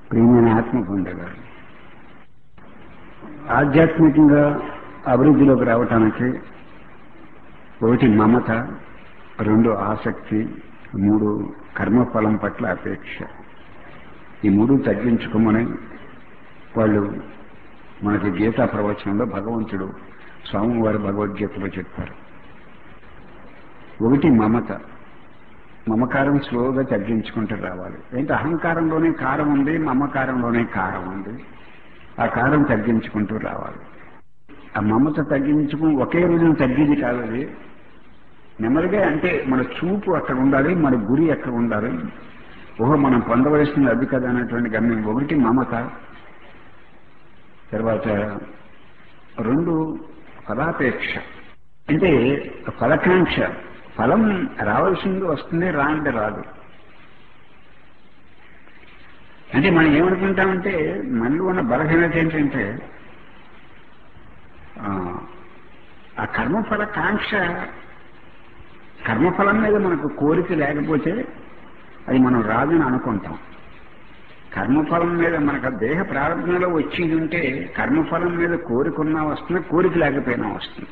ప్రియమైన ఆత్మకుండగారు ఆధ్యాత్మికంగా అభివృద్ధిలోకి రావటానికి ఒకటి మమత రెండు ఆసక్తి మూడు కర్మఫలం పట్ల అపేక్ష ఈ మూడు తగ్గించుకోమని వాళ్ళు మనకి గీతా ప్రవచనంలో భగవంతుడు స్వామివారి భగవద్గీతలో చెప్పారు ఒకటి మమత మమకారం స్లోగా తగ్గించుకుంటూ రావాలి ఏంటి అహంకారంలోనే కారం ఉంది మమకారంలోనే కారం ఉంది ఆ కారం తగ్గించుకుంటూ రావాలి ఆ మమత తగ్గించుకుని ఒకే రోజున తగ్గింది కాదు అది నెమ్మదిగా అంటే మన చూపు అక్కడ ఉండాలి మన గురి అక్కడ ఉండాలి ఓహో మనం పొందవలసింది అది కదా అనేటువంటి గమ్యం ఒకటి మమత తర్వాత రెండు ఫలాపేక్ష అంటే ఫలకాంక్ష ఫలం రావాల్సింది వస్తుంది రా అంటే రాదు అంటే మనం ఏమనుకుంటామంటే మనలో ఉన్న బలహీనత ఏంటంటే ఆ కర్మఫల కాంక్ష కర్మఫలం మీద మనకు కోరిక లేకపోతే అది మనం రాదని అనుకుంటాం కర్మఫలం మీద మనకు దేహ ప్రారంభంలో వచ్చేది ఉంటే కర్మఫలం మీద కోరికున్నా వస్తుంది కోరిక లేకపోయినా వస్తుంది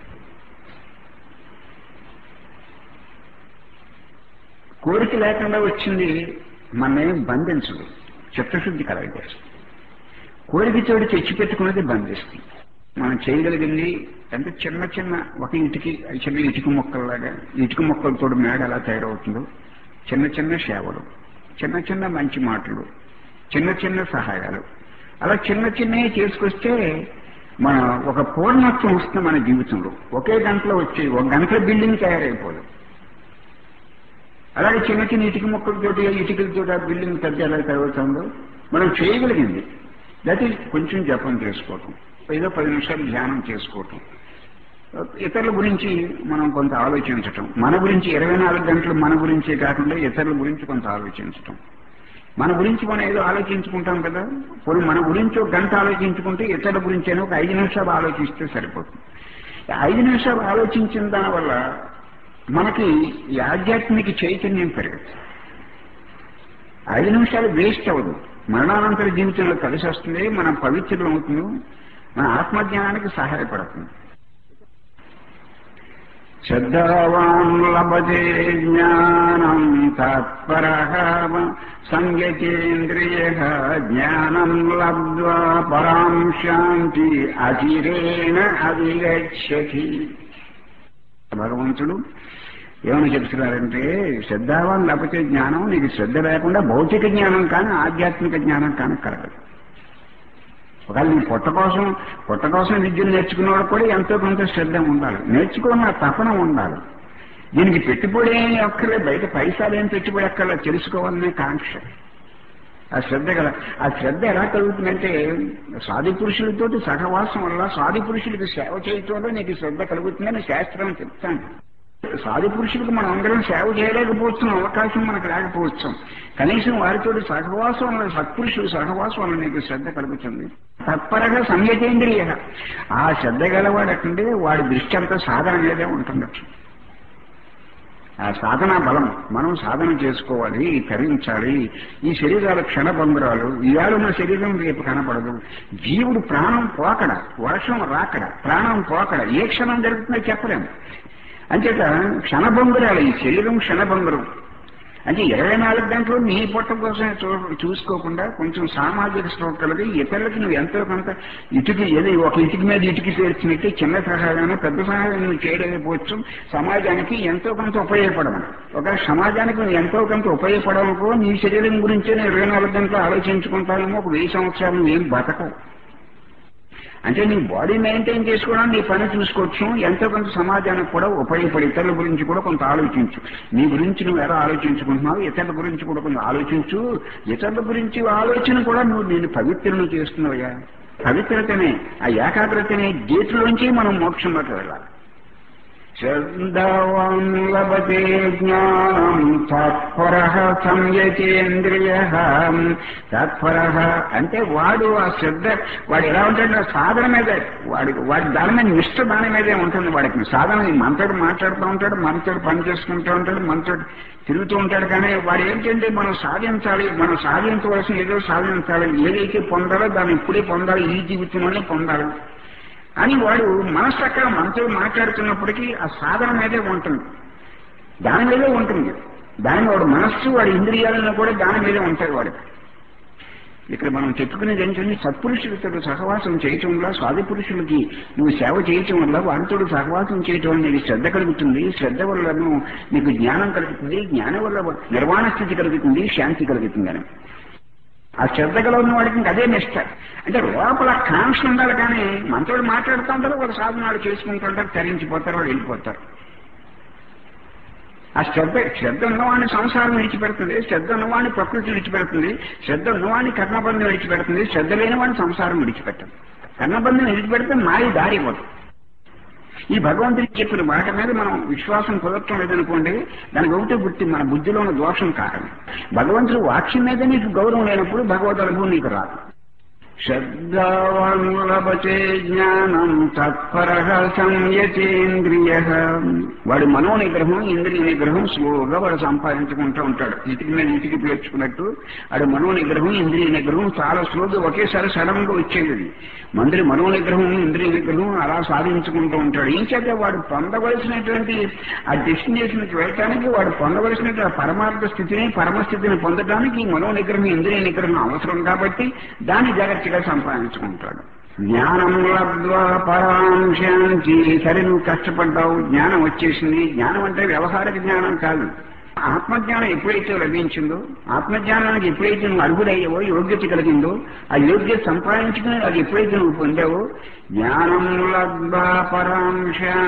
కోరిక లేకుండా వచ్చింది మనమేం బంధించదు చిత్తశుద్ధి కలగజేస్తుంది కోరిక చోటు తెచ్చిపెట్టుకున్నది బంధిస్తుంది మనం చేయగలిగింది అంటే చిన్న చిన్న ఒక ఇటుకి చిన్న ఇటుక మొక్కల్లాగా ఇటుక మొక్కలతో మేడ ఎలా తయారవుతుందో చిన్న చిన్న సేవలు చిన్న చిన్న మంచి మాటలు చిన్న చిన్న సహాయాలు అలా చిన్న చిన్నవి చేసుకొస్తే మన ఒక పూర్ణత్వం వస్తుంది మన జీవితంలో ఒకే గంటలో వచ్చి ఒక గంటల బిల్డింగ్ తయారైపోదు అలాగే చిన్న చిన్న ఇటుక మొక్కలతోటి ఇటుకలతో ఆ బిల్డింగ్ పెద్ద ఎలా తయారవుతుందో మనం చేయగలిగింది దట్ ఈజ్ కొంచెం జపం చేసుకోవటం ఏదో పది నిమిషాలు ధ్యానం చేసుకోవటం ఇతరుల గురించి మనం కొంత ఆలోచించటం మన గురించి ఇరవై నాలుగు గంటలు మన గురించే కాకుండా ఇతరుల గురించి కొంత ఆలోచించటం మన గురించి మనం ఏదో ఆలోచించుకుంటాం కదా పోనీ మన గురించి ఒక గంట ఆలోచించుకుంటే ఇతరుల గురించి అయినా ఒక ఐదు నిమిషాలు ఆలోచిస్తే సరిపోతుంది ఐదు నిమిషాలు ఆలోచించిన దానివల్ల మనకి ఈ ఆధ్యాత్మిక చైతన్యం పెరగదు ఐదు నిమిషాలు వేస్ట్ అవ్వదు మరణానంతర జీవితంలో కలిసి వస్తుంది మనం పవిత్రులు అవుతుంది మన ఆత్మజ్ఞానానికి సహాయపడుతుంది శ్రద్ధావాన్ లభతే జ్ఞానం తత్పర సంయచేంద్రియ జ్ఞానం లబ్ధ్వా పరాం శాంతి అచిరేణ అధిగచ్చతి భగవంతుడు ఏమని చెప్తున్నారంటే శ్రద్ధావాన్ లేకపోతే జ్ఞానం నీకు శ్రద్ధ లేకుండా భౌతిక జ్ఞానం కానీ ఆధ్యాత్మిక జ్ఞానం కానీ కలగదు ఒకవేళ నీ పొట్ట కోసం పొట్ట కోసం విద్యను నేర్చుకున్నవాడు కూడా ఎంతో కొంత శ్రద్ధ ఉండాలి నేర్చుకున్న తపన ఉండాలి దీనికి పెట్టుబడి ఏం అక్కర్లే బయట పైసలు ఏం పెట్టుబడి అక్కర్లే తెలుసుకోవాలనే కాంక్ష ఆ శ్రద్ధ కదా ఆ శ్రద్ధ ఎలా కలుగుతుందంటే సాధి పురుషులతోటి సహవాసం వల్ల సాధి పురుషులకి సేవ చేయటంలో నీకు శ్రద్ధ కలుగుతుందని శాస్త్రం చెప్తాను సాధి పురుషులకు మనం అందరం సేవ చేయలేకపోతున్నాం అవకాశం మనకు లేకపోవచ్చు కనీసం వారితో సహవాసం వల్ల సత్పురుషులు సహవాసం వల్ల నీకు శ్రద్ధ కలుగుతుంది తత్పరగా సంయతేంద్రియ ఆ శ్రద్ధ గలవాడు అంటే వాడి దృష్టి అంతా సాధన మీదే ఉంటుండొచ్చు ఆ సాధన బలం మనం సాధన చేసుకోవాలి తరించాలి ఈ శరీరాలు క్షణభంగురాలు ఇవాళ ఉన్న శరీరం రేపు కనపడదు జీవుడు ప్రాణం పోకడ వర్షం రాకడ ప్రాణం పోకడ ఏ క్షణం జరుగుతుందో చెప్పలేము అంచేత క్షణభంగురాలు ఈ శరీరం క్షణభంగురం అంటే ఇరవై నాలుగు గంటలు నీ పొట్ట కోసం చూసుకోకుండా కొంచెం సామాజిక శ్రోత కలిగి ఇతరులకి నువ్వు ఎంతో కొంత ఇటుకి ఏది ఒక ఇటుకి మీద ఇటుకి చేర్చినట్టు చిన్న సహాయాన్ని పెద్ద సహాయం నువ్వు చేయలేకపోవచ్చు సమాజానికి ఎంతో కొంత ఉపయోగపడము ఒక సమాజానికి నువ్వు ఎంతో కొంత ఉపయోగపడమనుకో నీ శరీరం గురించే నేను ఇరవై నాలుగు గంటలు ఆలోచించుకుంటానేమో ఒక వెయ్యి సంవత్సరాలు నువ్వేం బతకవు అంటే నీ బాడీ మెయింటైన్ చేసుకోవడం నీ పని చూసుకోవచ్చు ఎంతో కొంత సమాజానికి కూడా ఉపయోగపడి ఇతరుల గురించి కూడా కొంత ఆలోచించు నీ గురించి నువ్వు ఎలా ఆలోచించుకుంటున్నావు ఇతరుల గురించి కూడా కొంత ఆలోచించు ఇతరుల గురించి ఆలోచన కూడా నువ్వు నేను పవిత్రను చేస్తున్నావుగా పవిత్రతనే ఆ ఏకాగ్రతనే గేట్లోంచి మనం మోక్షంలోకి వెళ్ళాలి శ్రద్ధావాన్ లభతే జ్ఞానం తత్పర సంయచేంద్రియ తత్పర అంటే వాడు ఆ శ్రద్ధ వాడు ఎలా ఉంటాడు సాధన మీదే వాడి వాడి దాని మీద నిష్ట దాని మీదే ఉంటుంది వాడికి సాధన మనతోడు మాట్లాడుతూ ఉంటాడు మనతోడు పని చేసుకుంటూ ఉంటాడు మనతోడు తిరుగుతూ ఉంటాడు కానీ వాడు ఏంటంటే మనం సాధించాలి మనం సాధించవలసిన ఏదో సాధించాలి ఏదైతే పొందాలో దాన్ని ఇప్పుడే పొందాలి ఈ జీవితంలోనే పొందాలి అని వాడు మనసు అక్కడ మనతో మాట్లాడుతున్నప్పటికీ ఆ సాధన మీదే ఉంటుంది దాని మీదే ఉంటుంది దాని వాడు మనస్సు వాడి ఇంద్రియాలను కూడా దాని మీదే ఉంటాయి వాడికి ఇక్కడ మనం చెప్పుకునేది ఏంటంటే సత్పురుషులతో సహవాసం చేయటం వల్ల స్వాది పురుషులకి నువ్వు సేవ చేయటం వల్ల వారితో సహవాసం చేయటం వల్ల నీకు శ్రద్ధ కలుగుతుంది శ్రద్ధ వల్ల నీకు జ్ఞానం కలుగుతుంది జ్ఞానం వల్ల నిర్వాణ స్థితి కలుగుతుంది శాంతి కలుగుతుంది అని ఆ శ్రద్ధ కలిగిన వాడికి ఇంకా అదే నిష్ట అంటే లోపల కాంక్ష ఉండాలి కానీ మనతో మాట్లాడుతూ ఉంటారు వాళ్ళ సాధనాలు చేసుకుంటుంటారు తరించిపోతారు వాళ్ళు వెళ్ళిపోతారు ఆ శ్రద్ధ శ్రద్ధ ఉన్నవాడిని సంసారం విడిచిపెడుతుంది శ్రద్ధ ఉన్నవాడిని ప్రకృతి విడిచిపెడుతుంది శ్రద్ధ ఉన్నవాడిని కర్మబంధం విడిచిపెడుతుంది శ్రద్ధ లేనివాడిని సంసారం విడిచిపెట్టదు కర్మబంధం విడిచిపెడితే మారి దారి పోతుంది ఈ భగవంతుడికి చెప్పిన మాట మీద మనం విశ్వాసం కుదరటం లేదనుకోండి దానికి ఒకటి గుర్తి మన బుద్ధిలో ఉన్న దోషం కారణం భగవంతుడు వాక్యం మీద నీకు గౌరవం లేనప్పుడు భగవద్ అనుభవం నీకు రాదు శ్రద్ధావాన్లభతే జ్ఞానం తత్పర సంయచేంద్రియ వాడు మనో నిగ్రహం ఇంద్రియ నిగ్రహం స్లోగా వాడు సంపాదించుకుంటూ ఉంటాడు ఇటుకి మీద ఇటుకి పేర్చుకున్నట్టు వాడు మనో నిగ్రహం ఇంద్రియ నిగ్రహం చాలా స్లోగా ఒకేసారి సడన్ గా వచ్చేది మందిరి మనో నిగ్రహం ఇంద్రియ నిగ్రహం అలా సాధించుకుంటూ ఉంటాడు ఏం చేత వాడు పొందవలసినటువంటి ఆ డెస్టినేషన్ కి వెళ్ళటానికి వాడు పొందవలసినటువంటి ఆ పరమార్థ స్థితిని పరమస్థితిని పొందడానికి ఈ మనో నిగ్రహం ఇంద్రియ నిగ్రహం అవసరం కాబట్టి దాన్ని జాగ్రత్తగా సంపాదించుకుంటాడు జ్ఞానం లబ్ధ్వా పరాం శాంతి సరే నువ్వు కష్టపడ్డావు జ్ఞానం వచ్చేసింది జ్ఞానం అంటే వ్యవహారిక జ్ఞానం కాదు ఆత్మజ్ఞానం ఎప్పుడైతే లభించిందో ఆత్మజ్ఞానానికి ఎప్పుడైతే నువ్వు అర్హుడయ్యావో యోగ్యత కలిగిందో ఆ యోగ్యత సంపాదించుకుని అది ఎప్పుడైతే నువ్వు పొందావో జ్ఞానం లబ్ధా పరాం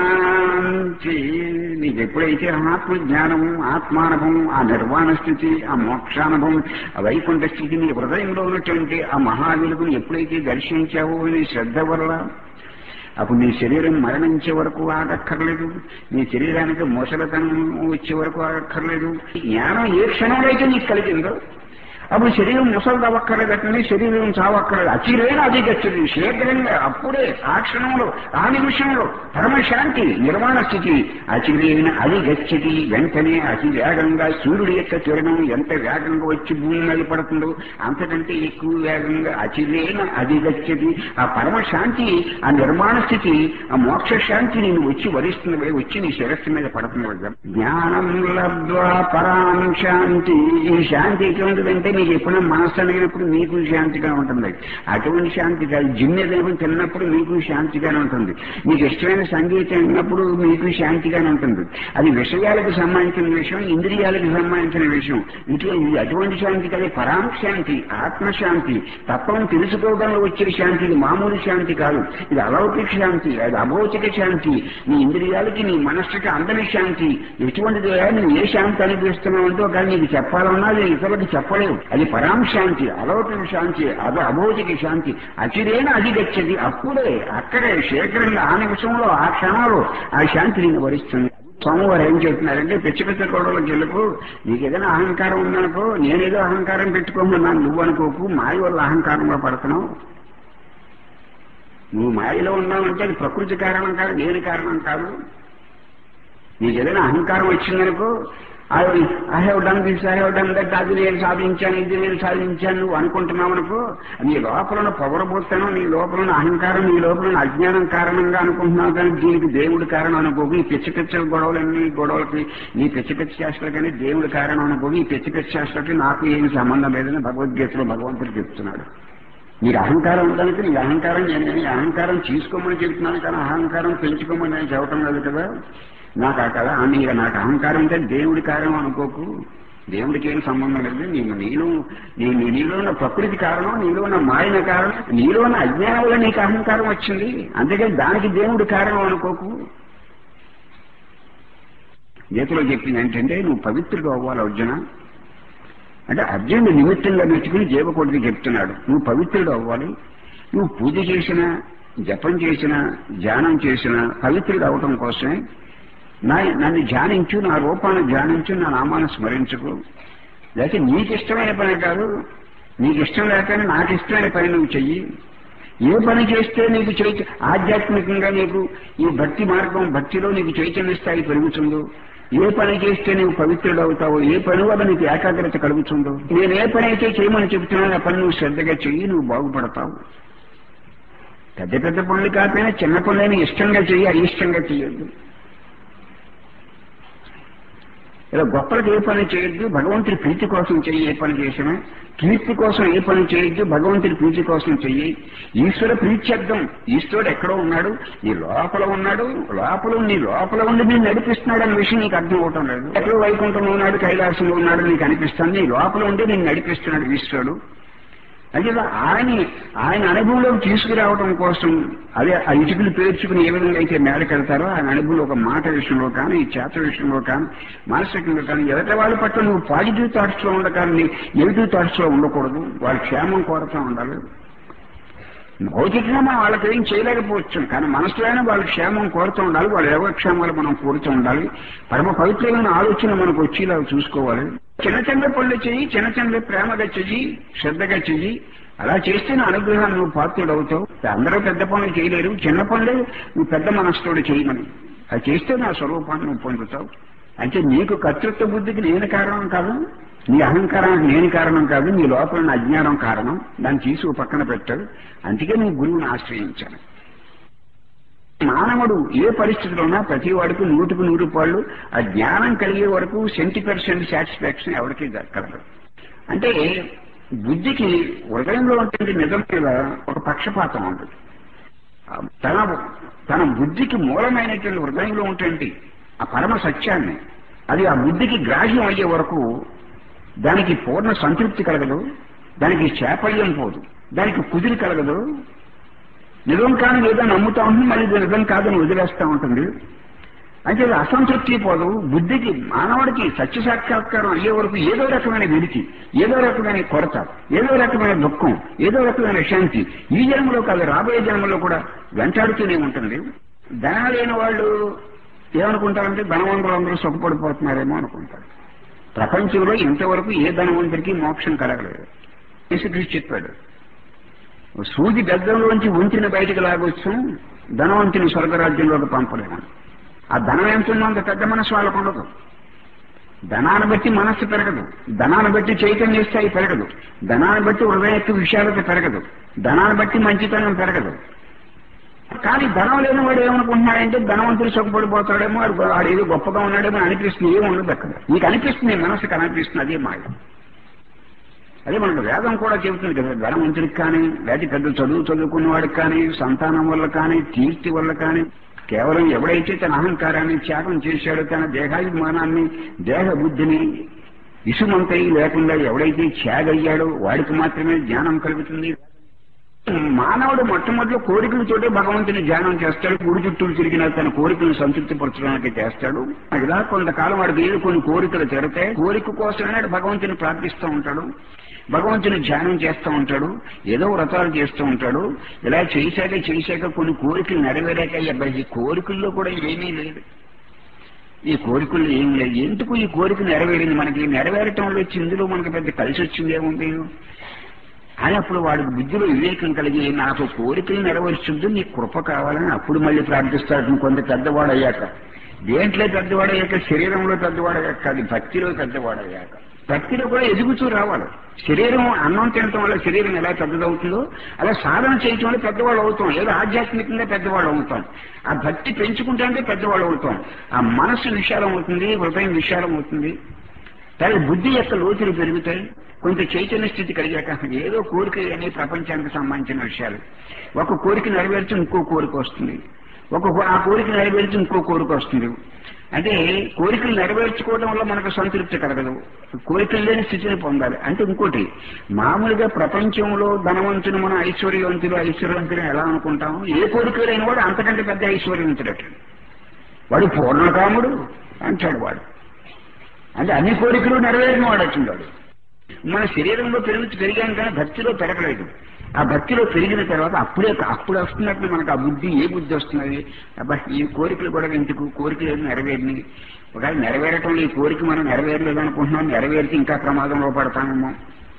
శాంతి నీకు ఎప్పుడైతే ఆత్మజ్ఞానం ఆత్మానుభవం ఆ నిర్వాణ స్థితి ఆ మోక్షానుభవం ఆ వైకుంఠ స్థితి నీ హృదయంలో ఉన్నటువంటి ఆ మహావీరుకుని ఎప్పుడైతే దర్శించావో నీ శ్రద్ధ వల్ల అప్పుడు నీ శరీరం మరణించే వరకు ఆగక్కర్లేదు నీ శరీరానికి ముసలతనం వచ్చే వరకు ఆగక్కర్లేదు జ్ఞానం ఏ క్షణంలో అయితే నీకు కలిగిందో అప్పుడు శరీరం ముసలు అవ్వక్కర్లేదటండి శరీరం చావక్కర్లేదు అచిరేనా అది గచ్చది శీఘ్రంగా అప్పుడే ఆ క్షణంలో ఆ నిమిషంలో పరమశాంతి నిర్మాణ స్థితి అచిరేన అది గచ్చది వెంటనే అతి వేగంగా సూర్యుడి యొక్క కిరణం ఎంత వేగంగా వచ్చి భూమి మీద పడుతుందో అంతకంటే ఎక్కువ వేగంగా అచిరేన అది గచ్చది ఆ పరమశాంతి ఆ నిర్మాణ స్థితి ఆ మోక్ష శాంతి నేను వచ్చి వరిస్తుంది వచ్చి నీ శిరస్సు మీద పడుతుంది జ్ఞానం లబ్ధ్వా పరాం శాంతి ఈ శాంతి ఎటువంటిదంటే నీకు ఎప్పుడైనా మనస్సు అడిగినప్పుడు నీకు శాంతిగా ఉంటుంది అటువంటి శాంతి కాదు జిన్నెదేమో తిన్నప్పుడు నీకు శాంతిగానే ఉంటుంది నీకు ఇష్టమైన సంగీతం విన్నప్పుడు నీకు శాంతిగానే ఉంటుంది అది విషయాలకు సంబంధించిన విషయం ఇంద్రియాలకు సంబంధించిన విషయం ఇటు ఇది అటువంటి శాంతి కాదు పరాం శాంతి ఆత్మశాంతి తత్వం తెలుసుకోవడంలో వచ్చే శాంతి ఇది మామూలు శాంతి కాదు ఇది అలౌకిక శాంతి అది అభౌతిక శాంతి నీ ఇంద్రియాలకి నీ మనస్సుకి అందని శాంతి ఎటువంటిది నువ్వు ఏ శాంతి అనిపిస్తున్నావు అంటూ కానీ నీకు చెప్పాలన్నా అది ఇతరులకు చెప్పలేవు అది పరాం శాంతి అలౌకిక శాంతి అది అభౌతిక శాంతి అచిరేన అది గచ్చది అప్పుడే అక్కడే శేఖరంగా ఆ నిమిషంలో ఆ క్షణంలో ఆ శాంతి నేను వరిస్తుంది స్వామివారు ఏం చెప్తున్నారంటే పిచ్చి పిచ్చ గొడవలకు వెళ్ళకు నీకు ఏదైనా అహంకారం ఉందనుకో నేనేదో అహంకారం పెట్టుకోమన్నాను నువ్వు అనుకోకు మాయ వల్ల అహంకారంలో పడుతున్నావు నువ్వు మాయలో ఉన్నావంటే అది ప్రకృతి కారణం కాదు నేను కారణం కాదు నీకు ఏదైనా అహంకారం వచ్చిందనుకో I have done this I have done that అది నేను సాధించాను ఇది నేను సాధించాను నువ్వు అనుకుంటున్నావు అనుకో నీ లోపల పొగరబోతాను నీ లోపల అహంకారం నీ లోపల అజ్ఞానం కారణంగా అనుకుంటున్నావు కానీ దీనికి దేవుడి కారణం అనుకోకు ఈ పిచ్చ పిచ్చ గొడవలన్నీ గొడవలకి నీ పిచ్చ పిచ్చ శాస్త్రాలు కానీ దేవుడి కారణం అనుకోకు ఈ పిచ్చ పిచ్చ శాస్త్రాలకి నాకు ఏమి సంబంధం లేదని భగవద్గీతలో భగవంతుడు చెప్తున్నాడు మీరు అహంకారం ఉందనుక నీ అహంకారం నేను ఈ అహంకారం తీసుకోమని చెప్తున్నాను కానీ అహంకారం పెంచుకోమని నేను చెప్పడం లేదు కదా నాకు అక్కడ నీకు నాకు అహంకారం అంటే దేవుడి కారణం అనుకోకు దేవుడికి ఏం సంబంధం లేదు నీకు నీలో నీ నీ- నీలో ఉన్న ప్రకృతి కారణం నీలో ఉన్న మాయన కారణం నీలో ఉన్న అజ్ఞానం వల్ల నీకు అహంకారం వచ్చింది అందుకని దానికి దేవుడి కారణం అనుకోకు గీతలో చెప్పింది ఏంటంటే నువ్వు పవిత్రుడు అవ్వాలి అర్జున అంటే అర్జునుడు నిమిత్తంగా మెచ్చుకుని జీవకోటికి చెప్తున్నాడు నువ్వు పవిత్రుడు అవ్వాలి నువ్వు పూజ చేసినా జపం చేసినా ధ్యానం చేసినా పవిత్రుడు అవటం కోసమే నా నన్ను ధ్యానించు నా రూపాన్ని ధ్యానించు నా నామాన్ని స్మరించుకు లేకపోతే నీకు ఇష్టమైన పని కాదు నీకు ఇష్టం లేకపోయినా నాకు ఇష్టమైన పని నువ్వు చెయ్యి ఏ పని చేస్తే నీకు చైత ఆధ్యాత్మికంగా నీకు ఈ భక్తి మార్గం భక్తిలో నీకు చైతన్య స్థాయి పెరుగుతుందో ఏ పని చేస్తే నీవు పవిత్రుడు అవుతావో ఏ పని వల్ల నీకు ఏకాగ్రత కలుగుతుందో నేను ఏ పని అయితే చేయమని చెబుతున్నానో ఆ పని నువ్వు శ్రద్ధగా చెయ్యి నువ్వు బాగుపడతావు పెద్ద పెద్ద పనులు కాకపోయినా చిన్న పనులైనా ఇష్టంగా చెయ్యి అయిష్టంగా చెయ్యొద్దు ఇలా గొప్పలకు ఏ పని చేయొద్దు భగవంతుడి ప్రీతి కోసం చెయ్యి ఏ పని చేసినా కీర్తి కోసం ఏ పని చేయొద్దు భగవంతుడి ప్రీతి కోసం చెయ్యి ఈశ్వర ప్రీత్యర్థం ఈశ్వరుడు ఎక్కడో ఉన్నాడు నీ లోపల ఉన్నాడు లోపల నీ లోపల ఉండి నేను నడిపిస్తున్నాడు అనే విషయం నీకు అర్థం అవటం లేదు ఎక్కడో వైకుంఠంలో ఉన్నాడు కైలాసంలో ఉన్నాడు నీకు అనిపిస్తుంది నీ లోపల ఉండి నేను నడిపిస్తున్నాడు ఈశ్వరుడు అంటే ఆయన ఆయన అనుభవంలోకి తీసుకురావడం కోసం అదే ఆ ఇటుకలు పేర్చుకుని ఏ విధంగా అయితే మేడకెళ్తారో ఆయన అనుభవంలో ఒక మాట విషయంలో కానీ చేత విషయంలో కానీ మానసికంగా కానీ ఎదట వాళ్ళ పట్ల నువ్వు పాజిటివ్ థాట్స్ లో ఉండకాని నెగిటివ్ థాట్స్ లో ఉండకూడదు వాళ్ళ క్షేమం కోరుతూ ఉండాలి భౌతికంగా మనం వాళ్ళకి ఏం చేయలేకపోవచ్చు కానీ మనసులోనే వాళ్ళ క్షేమం కోరుతూ ఉండాలి వాళ్ళ యోగక్షేమాలు మనం కోరుతూ ఉండాలి పరమ పవిత్రమైన ఆలోచన మనకు వచ్చేలా చూసుకోవాలి చిన్న చిన్న పనులు చెయ్యి చిన్న చిన్న ప్రేమగా చెయ్యి శ్రద్ధగా చెయ్యి అలా చేస్తే నా అనుగ్రహాన్ని నువ్వు పాత్రుడు అవుతావు అందరూ పెద్ద పనులు చేయలేరు చిన్న పనులే నువ్వు పెద్ద మనసుతోడు చేయమని అది చేస్తే నా స్వరూపాన్ని నువ్వు పొందుతావు అంటే నీకు కర్తృత్వ బుద్ధికి నేను కారణం కాదు నీ అహంకారానికి నేను కారణం కాదు నీ లోపల నా అజ్ఞానం కారణం దాన్ని తీసి ఓ పక్కన పెట్టాడు అందుకే నువ్వు గురువుని ఆశ్రయించాను మానవుడు ఏ పరిస్థితిలో ఉన్నా ప్రతి వాడికి నూటికి నూరు రూపాయలు ఆ జ్ఞానం కలిగే వరకు సెంటీ పర్సెంట్ సాటిస్ఫాక్షన్ ఎవరికి దక్కదు అంటే బుద్ధికి హృదయంలో ఉంటుంది నిజం మీద ఒక పక్షపాతం ఉంటుంది తన తన బుద్ధికి మూలమైనటువంటి హృదయంలో ఉంటుంది ఆ పరమ సత్యాన్ని అది ఆ బుద్ధికి గ్రాహ్యం అయ్యే వరకు దానికి పూర్ణ సంతృప్తి కలగదు దానికి చాపల్యం పోదు దానికి కుదిరి కలగదు నిజం కాని ఏదో నమ్ముతా ఉంటుంది మళ్ళీ ఇది నిజం కాదని వదిలేస్తూ ఉంటుంది అంటే అది అసంతృప్తి పోదు బుద్ధికి మానవుడికి సత్య సాక్షాత్కారం అయ్యే వరకు ఏదో రకమైన విడిచి ఏదో రకమైన కొరత ఏదో రకమైన దుఃఖం ఏదో రకమైన శాంతి ఈ జన్మలో కాదు రాబోయే జన్మలో కూడా వెంటాడుతూనే ఉంటుంది ధనం లేని వాళ్ళు ఏమనుకుంటారంటే ధనవంతులు అందరూ సుఖపడిపోతున్నారేమో అనుకుంటారు ప్రపంచంలో ఇంతవరకు ఏ ధనవంతుడికి మోక్షం కలగలేదు యేసుక్రీస్తు చెప్పాడు సూది గద్దంలోంచి ఉంచిన బయటకు లాగొచ్చు ధనవంతుని స్వర్గరాజ్యంలోకి పంపలేమని ఆ ధనం ఎంత ఉందో అంత పెద్ద మనసు వాళ్ళకు ఉండదు ధనాన్ని బట్టి మనస్సు పెరగదు ధనాన్ని బట్టి చైతన్య స్థాయి పెరగదు ధనాన్ని బట్టి హృదయత్వ విషయాలతో పెరగదు ధనాన్ని బట్టి మంచితనం పెరగదు కానీ ధనం లేని వాడు ఏమనుకుంటున్నాడంటే ధనవంతుడు సుఖపడిపోతాడేమో వాడు వాడు ఏదో గొప్పగా ఉన్నాడేమో అనిపిస్తుంది ఏమి ఉండదు అక్కడ నీకు అనిపిస్తుంది మనసుకు అనిపిస్తుంది అదే మాయ అదే మనకు వేదం కూడా చెబుతుంది కదా ధనవంతుడికి కానీ లేకపోతే పెద్ద చదువు చదువుకున్న వాడికి కానీ సంతానం వల్ల కానీ కీర్తి వల్ల కానీ కేవలం ఎవడైతే తన అహంకారాన్ని త్యాగం చేశాడో తన దేహాభిమానాన్ని దేహ బుద్ధిని ఇసుమంతయి లేకుండా ఎవడైతే త్యాగయ్యాడో వాడికి మాత్రమే జ్ఞానం కలుగుతుంది మానవుడు మొట్టమొదటి కోరికలతోటే భగవంతుని ధ్యానం చేస్తాడు గుడి చుట్టూ తిరిగిన తన కోరికలను సంతృప్తిపరచడానికి చేస్తాడు ఇలా కొంతకాలం వాడికి ఏదో కొన్ని కోరికలు తీరతాయి కోరిక కోసమే భగవంతుని ప్రార్థిస్తూ ఉంటాడు భగవంతుని ధ్యానం చేస్తూ ఉంటాడు ఏదో వ్రతాలు చేస్తూ ఉంటాడు ఇలా చేశాక చేశాక కొన్ని కోరికలు నెరవేరాక అబ్బాయి ఈ కోరికల్లో కూడా ఏమీ లేదు ఈ కోరికలు ఏం లేదు ఎందుకు ఈ కోరిక నెరవేరింది మనకి నెరవేరటంలో వచ్చి ఇందులో మనకి పెద్ద కలిసి వచ్చింది ఏముంది అని అప్పుడు వాడికి బుద్ధిలో వివేకం కలిగి నాకు కోరికలు నెరవేర్చుంది నీ కృప కావాలని అప్పుడు మళ్ళీ ప్రార్థిస్తాడు కొంత పెద్దవాడయ్యాక దేంట్లో పెద్దవాడయ్యాక శరీరంలో పెద్దవాడయ్యాక కాదు భక్తిలో పెద్దవాడయ్యాక భక్తిలో కూడా ఎదుగుతూ రావాలి శరీరం అన్నం తినటం వల్ల శరీరం ఎలా పెద్దదవుతుందో అలా సాధన చేయటం వల్ల పెద్దవాళ్ళు అవుతాం ఏదో ఆధ్యాత్మికంగా పెద్దవాళ్ళు అవుతాం ఆ భక్తి పెంచుకుంటే పెద్దవాళ్ళు అవుతాం ఆ మనస్సు విశాలం అవుతుంది హృదయం విశాలం అవుతుంది తర్వాత బుద్ధి యొక్క లోతులు పెరుగుతాయి కొంత చైతన్య స్థితి కలిగాక ఏదో కోరిక అనే ప్రపంచానికి సంబంధించిన విషయాలు ఒక కోరిక నెరవేర్చి ఇంకో కోరిక వస్తుంది ఒక ఆ కోరిక నెరవేర్చి ఇంకో కోరిక వస్తుంది అంటే కోరికలు నెరవేర్చుకోవడం వల్ల మనకు సంతృప్తి కలగదు కోరికలు లేని స్థితిని పొందాలి అంటే ఇంకోటి మామూలుగా ప్రపంచంలో ధనవంతుని మనం ఐశ్వర్యవంతులు ఐశ్వర్యవంతులు ఎలా అనుకుంటాము ఏ కోరిక లేని వాడు అంతకంటే పెద్ద ఐశ్వర్యవంతుడట వాడు పూర్ణకాముడు అంటాడు వాడు అంటే అన్ని కోరికలు నెరవేరిన వాడు వచ్చిందాడు మన శరీరంలో పెరుగు పెరిగాం కానీ భక్తిలో పెరగలేదు ఆ భక్తిలో పెరిగిన తర్వాత అప్పుడే అప్పుడు వస్తున్నట్టు మనకు ఆ బుద్ధి ఏ బుద్ధి వస్తున్నది అబ్బా ఈ కోరికలు కూడా ఎందుకు కోరికలు ఏమి నెరవేరిని ఒకవేళ నెరవేరటంలో ఈ కోరిక మనం నెరవేరలేదు అనుకుంటున్నాం నెరవేరితే ఇంకా ప్రమాదంలో పడతామేమో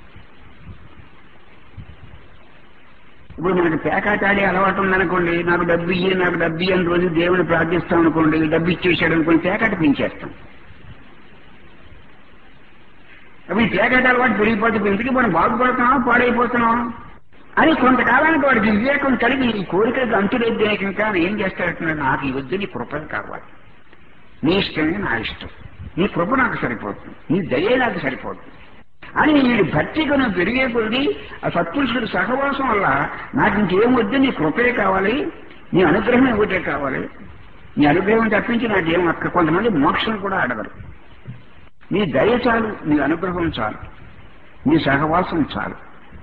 ఇప్పుడు మనకి పేకాట ఆడే అలవాటు ఉందనుకోండి నాకు డబ్బు ఇయ్యి నాకు డబ్బు ఇయ్యి అని రోజు దేవుని ప్రార్థిస్తాం అనుకోండి డబ్బు ఇచ్చేసాడు అనుకోండి పేకాట పెంచేస్తాం అప్పుడు ఈ పేకాట అలవాటు పెరిగిపోతే ఎందుకు మనం బాగుపడుతున్నాం పాడైపోతున్నాం అని కొంతకాలానికి వాడికి వివేకం కలిగి ఈ కోరికలకు అంతులేద్దాక ఇంకా ఏం చేస్తాడంటున్నాడు నాకు ఈ వద్దు నీ కృప కావాలి నీ ఇష్టమే నా ఇష్టం నీ కృప నాకు సరిపోతుంది నీ దయే నాకు సరిపోతుంది అని వీడి భక్తి కను పెరిగే కొద్ది ఆ సత్పురుషుడి సహవాసం వల్ల నాకు ఇంకేం వద్దు నీ కృపే కావాలి నీ అనుగ్రహం ఒకటే కావాలి నీ అనుగ్రహం తప్పించి నాకేం అక్కడ కొంతమంది మోక్షం కూడా అడగరు నీ దయ చాలు నీ అనుగ్రహం చాలు నీ సహవాసం చాలు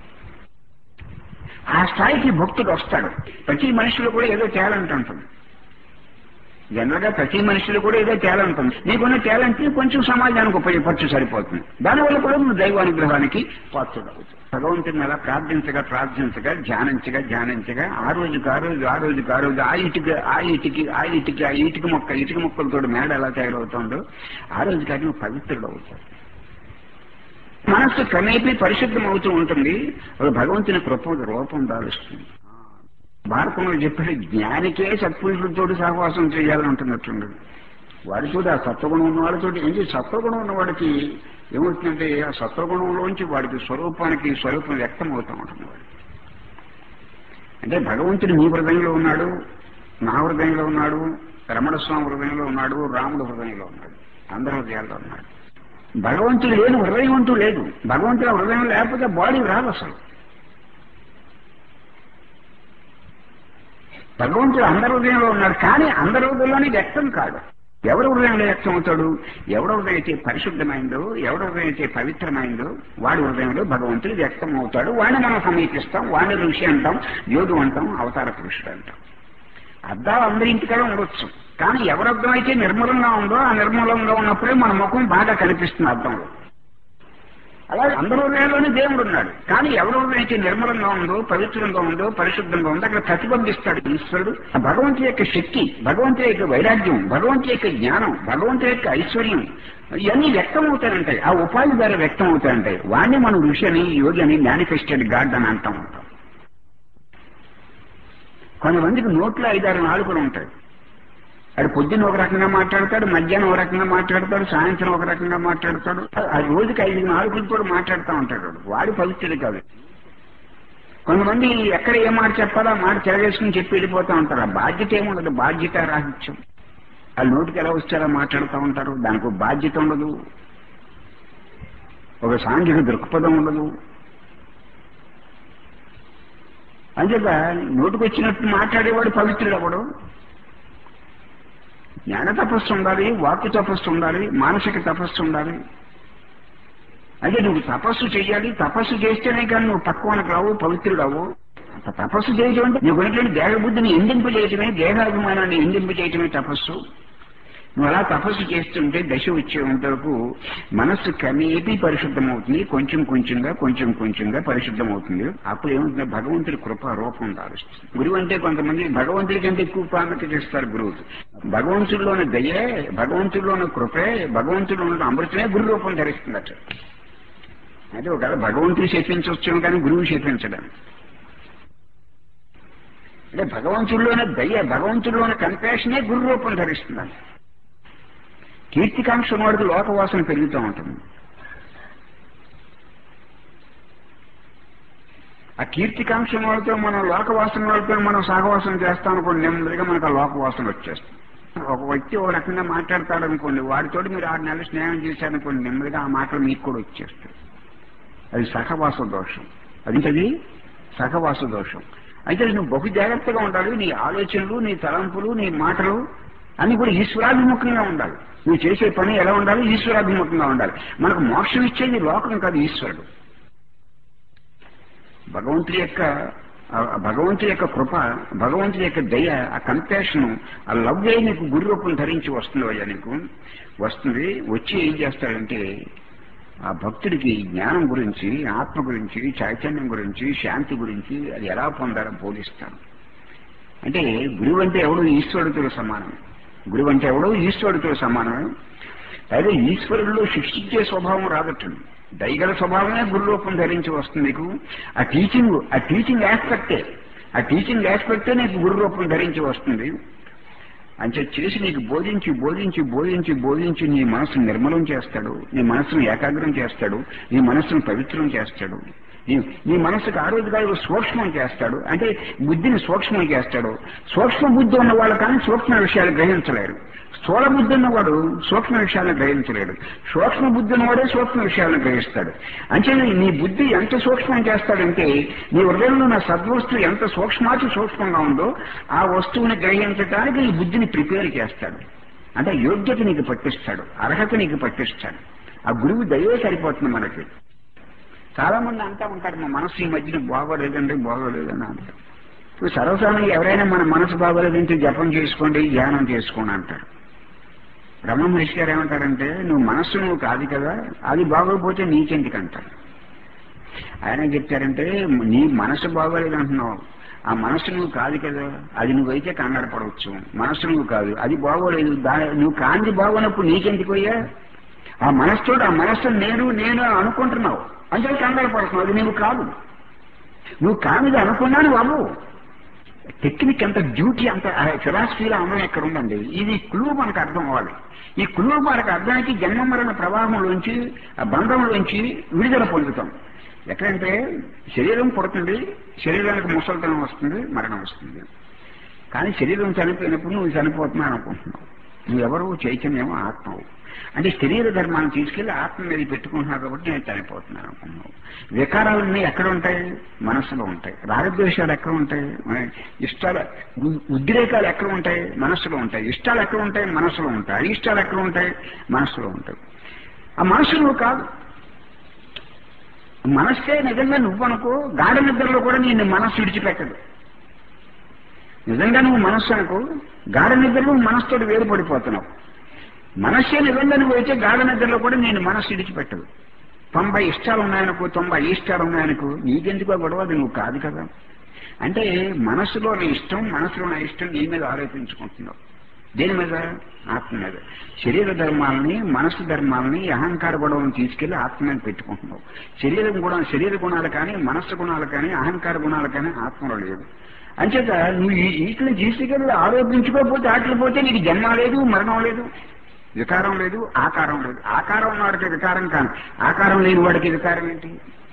ఆ స్థాయికి భక్తుడు వస్తాడు ప్రతి మనిషిలో కూడా ఏదో టాలెంట్ ఉంటుంది జనరల్ గా ప్రతి మనిషిలో కూడా ఏదో టాలెంట్ ఉంది నీకున్న టాలెంట్ ని కొంచెం సమాజానికి ఉపయోగపరచు సరిపోతుంది దానివల్ల కూడా నువ్వు దైవానుగ్రహానికి పాత్రుడు అవుతావు భగవంతుని అలా ప్రార్థించగా ప్రార్థించగా ధ్యానించగా ధ్యానించగా ఆ రోజుకి ఆ రోజు ఆ రోజుకి ఆ రోజు ఆ ఇటుకి ఆ ఇటుకి ఆ ఇటుకి ఆ ఇటుక మొక్క ఇటుక మొక్కలతో మేడ ఎలా తయారవుతుందో ఆ రోజుకి అది నువ్వు పవిత్రుడు అవుతావు మనస్సు క్రమేపీ పరిశుద్ధం అవుతూ ఉంటుంది ఒక భగవంతుని కృప రూపం దాలుస్తుంది భారతంలో చెప్పాడు జ్ఞానికే సత్పురుషులతో సహవాసం చేయాలని ఉంటున్నట్టుండదు వాడితో ఆ సత్వగుణం ఉన్నవాడితో ఏంటి సత్వగుణం ఉన్నవాడికి ఏమవుతుందంటే ఆ సత్వగుణంలోంచి వాడికి స్వరూపానికి స్వరూపం వ్యక్తం అవుతూ ఉంటుంది వాడు అంటే భగవంతుడు నీ హృదయంలో ఉన్నాడు నా హృదయంలో ఉన్నాడు రమణస్వామి హృదయంలో ఉన్నాడు రాముడు హృదయంలో ఉన్నాడు అందరి హృదయాల్లో ఉన్నాడు భగవంతుడు లేని హృదయం అంటూ లేదు భగవంతుడు హృదయం లేకపోతే బాడీ రాదు అసలు భగవంతుడు అందరి హృదయంలో ఉన్నాడు కానీ అందరి హృదయంలోనే వ్యక్తం కాదు ఎవరి హృదయంలో వ్యక్తం అవుతాడు ఎవరి హృదయం అయితే పరిశుద్ధమైందో ఎవరి హృదయం అయితే పవిత్రమైందో వాడి హృదయంలో భగవంతుడు వ్యక్తం అవుతాడు వాడిని మనం సమీపిస్తాం వాడిని ఋషి అంటాం యోగు అంటాం అవతార పురుషుడు అంటాం అద్దాలు అందరి ఇంటికాడ ఉండొచ్చు కానీ ఎవరి అర్థం అయితే నిర్మలంగా ఉందో ఆ నిర్మలంగా ఉన్నప్పుడే మన ముఖం బాగా కనిపిస్తుంది అర్థంలో అలాగే అందరి హృదయంలోనే దేవుడు ఉన్నాడు కానీ ఎవరి హృదయం అయితే నిర్మలంగా ఉందో పవిత్రంగా ఉందో పరిశుద్ధంగా ఉందో అక్కడ ప్రతిబంధిస్తాడు ఈశ్వరుడు ఆ భగవంతు యొక్క శక్తి భగవంతు యొక్క వైరాగ్యం భగవంతు యొక్క జ్ఞానం భగవంతు యొక్క ఐశ్వర్యం ఇవన్నీ వ్యక్తం అవుతాయంటాయి ఆ ఉపాధి ద్వారా వ్యక్తం అవుతాయంటాయి వాడిని మనం ఋషి అని యోగి అని మేనిఫెస్టెడ్ గాడ్ అని అంటూ ఉంటాం కొంతమందికి నోట్లో ఐదారు నాలుగులు ఉంటాయి అది పొద్దున్న ఒక రకంగా మాట్లాడతాడు మధ్యాహ్నం ఒక రకంగా మాట్లాడతాడు సాయంత్రం ఒక రకంగా మాట్లాడతాడు ఆ రోజుకి ఐదు నాలుగులతో మాట్లాడుతూ ఉంటాడు వాడు పవిత్రుడు కాదు కొంతమంది ఎక్కడ ఏ మాట చెప్పాలో ఆ మాట తిరగేసుకుని చెప్పి వెళ్ళిపోతూ ఉంటారు ఆ బాధ్యత ఏముండదు బాధ్యత రాహిత్యం వాళ్ళు నోటికి ఎలా వచ్చారో మాట్లాడుతూ ఉంటారు దానికి బాధ్యత ఉండదు ఒక సాంఘిక దృక్పథం ఉండదు అంచేత నోటికొచ్చినట్టు మాట్లాడేవాడు పవిత్రుడు అవ్వడు జ్ఞాన తపస్సు ఉండాలి వాక్కు తపస్సు ఉండాలి మానసిక తపస్సు ఉండాలి అంటే నువ్వు తపస్సు చేయాలి తపస్సు చేస్తేనే కానీ నువ్వు పక్వానికి రావు పవిత్రుడు అవ్వు తపస్సు చేయటం అంటే నీకు ఉన్నటువంటి దేహబుద్ధిని ఎండింపు చేయటమే దేహాభిమానాన్ని ఎండింపు చేయటమే తపస్సు నువ్వు అలా తపస్సు చేస్తుంటే దశ వచ్చేంత వరకు మనస్సు క్రమేపీ పరిశుద్ధమవుతుంది కొంచెం కొంచెంగా కొంచెం కొంచెంగా పరిశుద్ధమవుతుంది అప్పుడు ఏమవుతుంది భగవంతుడి కృప రూపం దారుస్తుంది గురువు అంటే కొంతమంది భగవంతుడి కంటే ఎక్కువ ప్రాముఖ్యత ఇస్తారు గురువు భగవంతుడిలోని దయే భగవంతుడిలోని కృపే భగవంతుడిలో అమృతమే గురు రూపం ధరిస్తుందట అంటే ఒకవేళ భగవంతుడు శపించవచ్చు కానీ గురువు శపించడం అంటే భగవంతుడిలోని దయ భగవంతుడిలోని కంపాషనే గురు రూపం ధరిస్తుందని కీర్తికాంక్ష వాడికి లోకవాసన పెరుగుతూ ఉంటుంది ఆ కీర్తికాంక్ష వాళ్ళతో మనం లోకవాసన వాళ్ళతో మనం సహవాసం చేస్తాం అనుకోండి నెమ్మదిగా మనకు ఆ లోకవాసన వచ్చేస్తుంది ఒక వ్యక్తి ఒక రకంగా మాట్లాడతాడు అనుకోండి వాడితో మీరు ఆరు నెలలు స్నేహం చేశారనుకోండి నెమ్మదిగా ఆ మాటలు మీకు కూడా వచ్చేస్తాయి అది సహవాస దోషం అది అది సహవాస దోషం అయితే నువ్వు బహు జాగ్రత్తగా ఉండాలి నీ ఆలోచనలు నీ తలంపులు నీ మాటలు అన్ని కూడా ఈశ్వరాభిముఖంగా ఉండాలి నువ్వు చేసే పని ఎలా ఉండాలి ఈశ్వరాభిముఖంగా ఉండాలి మనకు మోక్షం ఇచ్చేది లోకం కాదు ఈశ్వరుడు భగవంతుడి యొక్క ఆ భగవంతుడి యొక్క కృప భగవంతుడి యొక్క దయ ఆ కంపాషన్ ఆ లవ్వే నీకు గురు రూపం ధరించి వస్తుంది అయ్యా నీకు వస్తుంది వచ్చి ఏం చేస్తాడంటే ఆ భక్తుడికి జ్ఞానం గురించి ఆత్మ గురించి చైతన్యం గురించి శాంతి గురించి అది ఎలా పొందాలో బోధిస్తాను అంటే గురువు అంటే ఎవడు ఈశ్వరుడితో సమానం గురువు అంటే ఎవడు ఈశ్వరుడితో సమానమే అయితే ఈశ్వరుడిలో శిక్షించే స్వభావం రాదట్టండి దయగల స్వభావమే గురు రూపం ధరించి వస్తుంది నీకు ఆ టీచింగ్ ఆ టీచింగ్ ఆస్పెక్టే ఆ టీచింగ్ ఆస్పెక్టే నీకు గురు రూపం ధరించి వస్తుంది అంచే చేసి నీకు బోధించి బోధించి బోధించి బోధించి నీ మనసును నిర్మలం చేస్తాడు నీ మనసును ఏకాగ్రం చేస్తాడు నీ మనసును పవిత్రం చేస్తాడు నీ నీ మనసుకు ఆ రోజు కాదు సూక్ష్మం చేస్తాడు అంటే బుద్ధిని సూక్ష్మం చేస్తాడు సూక్ష్మ బుద్ధి ఉన్నవాళ్ళు కానీ సూక్ష్మ విషయాలు గ్రహించలేరు స్థూల బుద్ధి ఉన్నవాడు సూక్ష్మ విషయాలను గ్రహించలేడు సూక్ష్మ బుద్ధి ఉన్నవాడే సూక్ష్మ విషయాలను గ్రహిస్తాడు అంటే నీ బుద్ధి ఎంత సూక్ష్మం చేస్తాడంటే నీ హృదయంలో ఉన్న సద్వస్తువు ఎంత సూక్ష్మాతి సూక్ష్మంగా ఉందో ఆ వస్తువుని గ్రహించడానికి నీ బుద్ధిని ప్రిపేర్ చేస్తాడు అంటే యోగ్యత నీకు పట్టిస్తాడు అర్హత నీకు పట్టిస్తాడు ఆ గురువు దయే సరిపోతుంది మనకి చాలా మంది అంటా ఉంటారు మా మనసు ఈ మధ్యన బాగోలేదండి బాగోలేదని అంటారు ఇప్పుడు సర్వసామాన్యంగా ఎవరైనా మన మనసు బాగోలేదంటే జపం చేసుకోండి ధ్యానం చేసుకోండి అంటారు రమణ మహర్షి గారు ఏమంటారంటే నువ్వు మనస్సు నువ్వు కాదు కదా అది బాగోకపోతే నీకెందుకు అంటారు ఆయన చెప్తారంటే నీ మనసు బాగోలేదు అంటున్నావు ఆ మనస్సు నువ్వు కాదు కదా అది నువ్వైతే కంగారు పడవచ్చు మనస్సు నువ్వు కాదు అది బాగోలేదు దా నువ్వు కాంతి బాగోనప్పుడు నీకెందుకు అయ్యా ఆ మనస్సుతో ఆ మనస్సు నేను నేను అనుకుంటున్నావు అంటే కంగారు పడుతున్నావు అది నువ్వు కాదు నువ్వు కానిది అనుకున్నాను బాబు టెక్నిక్ అంత డ్యూటీ అంత ఫిలాసఫీలో అన్నం ఎక్కడ ఉందండి ఇది క్లూ మనకు అర్థం అవ్వాలి ఈ క్లూ మనకు అర్థానికి జన్మ మరణ ప్రవాహంలోంచి ఆ బంధంలోంచి విడుదల పొందుతాం ఎక్కడంటే శరీరం పుడుతుంది శరీరానికి ముసలితనం వస్తుంది మరణం వస్తుంది కానీ శరీరం చనిపోయినప్పుడు నువ్వు చనిపోతున్నావు అనుకుంటున్నావు నువ్వెవరు చైతన్యం ఆత్మవు అంటే శరీర ధర్మాన్ని తీసుకెళ్లి ఆత్మ మీద పెట్టుకుంటున్నావు కాబట్టి నేను చనిపోతున్నాను అనుకున్నావు వికారాలన్నీ ఎక్కడ ఉంటాయి మనస్సులో ఉంటాయి రాగద్వేషాలు ఎక్కడ ఉంటాయి ఇష్టాలు ఉద్రేకాలు ఎక్కడ ఉంటాయి మనస్సులో ఉంటాయి ఇష్టాలు ఎక్కడ ఉంటాయి మనస్సులో ఉంటాయి అయిష్టాలు ఎక్కడ ఉంటాయి మనస్సులో ఉంటాయి ఆ మనస్సులో కాదు మనస్సే నిజంగా నువ్వు అనుకో గాఢ నిద్రలో కూడా నేను మనస్సు విడిచిపెట్టదు నిజంగా నువ్వు మనస్సు అనుకో గాఢ నిద్రలో మనస్సుతో వేరుపడిపోతున్నావు మనస్సే నిజంగా నువ్వు అయితే గాఢ నిద్రలో కూడా నేను మనస్సు విడిచిపెట్టదు తొంభై ఇష్టాలు ఉన్నాయనుకో తొంభై ఇష్టాలు ఉన్నాయనుకో నీకెందుకో గొడవ అది నువ్వు కాదు కదా అంటే మనస్సులో నీ ఇష్టం మనసులో నా ఇష్టం నీ మీద ఆరోపించుకుంటున్నావు దేని మీద ఆత్మ మీద శరీర ధర్మాలని మనసు ధర్మాలని అహంకార గొడవలను తీసుకెళ్లి ఆత్మ మీద పెట్టుకుంటున్నావు శరీరం గుణం శరీర గుణాలు కానీ మనస్సు గుణాలు కానీ అహంకార గుణాలు కానీ ఆత్మలో లేదు అంచేత నువ్వు వీటిని తీసుకెళ్ళి ఆరోపించుకోకపోతే ఆటలు పోతే నీకు జన్మ లేదు మరణం లేదు వికారం లేదు ఆకారం లేదు ఆకారం ఉన్నవాడికి వికారం కాను ఆకారం లేని వాడికి వికారం ఏంటి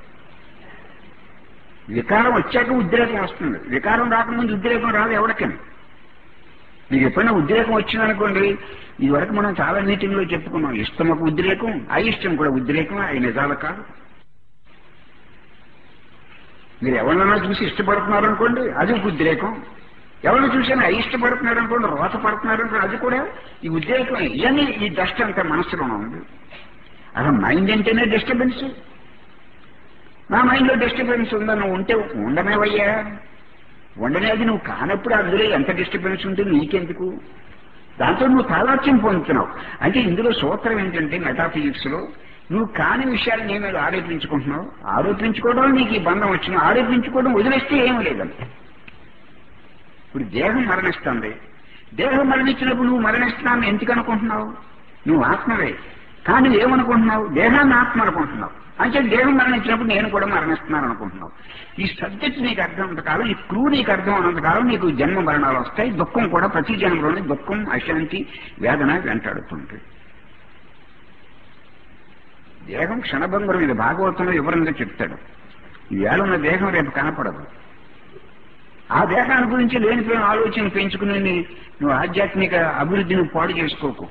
వికారం వచ్చాక ఉద్రేకం వస్తుంది వికారం రాకముందు ఉద్రేకం రాదు ఎవరికని మీకు ఎప్పుడైనా ఉద్రేకం వచ్చిందనుకోండి ఇది వరకు మనం చాలా మీటింగ్లో చెప్పుకున్నాం ఇష్టం ఒక ఉద్రేకం అయిష్టం కూడా ఉద్రేకం అవి నిజాలు కాదు మీరు ఎవరినైనా చూసి ఇష్టపడుతున్నారు అనుకోండి అది ఒక ఉద్రేకం ఎవరిని చూసినా అయిష్టపడుతున్నారు అనుకోండి రోత పడుతున్నారు అనుకోండి అది కూడా ఈ ఉద్రేకం ఇవన్నీ ఈ డస్ట్ అంతా మనసులోనే ఉంది అసలు మైండ్ అంటేనే డిస్టర్బెన్స్ నా మైండ్లో డిస్టర్బెన్స్ ఉందా నువ్వు ఉంటే ఉండమేవయ్యా ఉండనేది నువ్వు కానప్పుడు అందులో ఎంత డిస్టర్బెన్స్ ఉంటుంది నీకెందుకు దాంతో నువ్వు తాదాత్యం పొందుతున్నావు అంటే ఇందులో సూత్రం ఏంటంటే మెటాఫిజిక్స్ లో నువ్వు కాని విషయాలు నీ మీద ఆరోపించుకుంటున్నావు ఆరోపించుకోవడం నీకు ఈ బంధం వచ్చిన ఆరోపించుకోవడం వదిలేస్తే ఏమీ లేదండి ఇప్పుడు దేహం మరణిస్తుంది దేహం మరణించినప్పుడు నువ్వు మరణిస్తున్నాను ఎందుకు అనుకుంటున్నావు నువ్వు ఆత్మవే కానీ ఏమనుకుంటున్నావు దేహాన్ని ఆత్మ అనుకుంటున్నావు అంటే దేహం మరణించినప్పుడు నేను కూడా మరణిస్తున్నాను అనుకుంటున్నావు ఈ సబ్జెక్ట్ నీకు అర్థం కాలం ఈ క్రూ నీకు అర్థం అన్నంతకాలం నీకు జన్మ మరణాలు వస్తాయి దుఃఖం కూడా ప్రతి జన్మలోనే దుఃఖం అశాంతి వేదన వెంటాడుతుంటుంది దేహం క్షణభంగురం ఇది భాగవతంలో వివరంగా చెప్తాడు ఈ వేళ ఉన్న దేహం రేపు కనపడదు ఆ దేహాన్ని గురించి లేనిపోయిన ఆలోచన పెంచుకుని నువ్వు ఆధ్యాత్మిక అభివృద్ధిని పాడు చేసుకోకు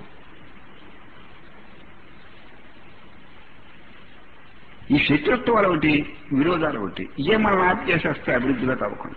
ఈ శత్రుత్వాలు ఒకటి విరోధాలు ఒకటి ఇవే మనం ఆపి చేసేస్తే అభివృద్ధిలో తవ్వకుండా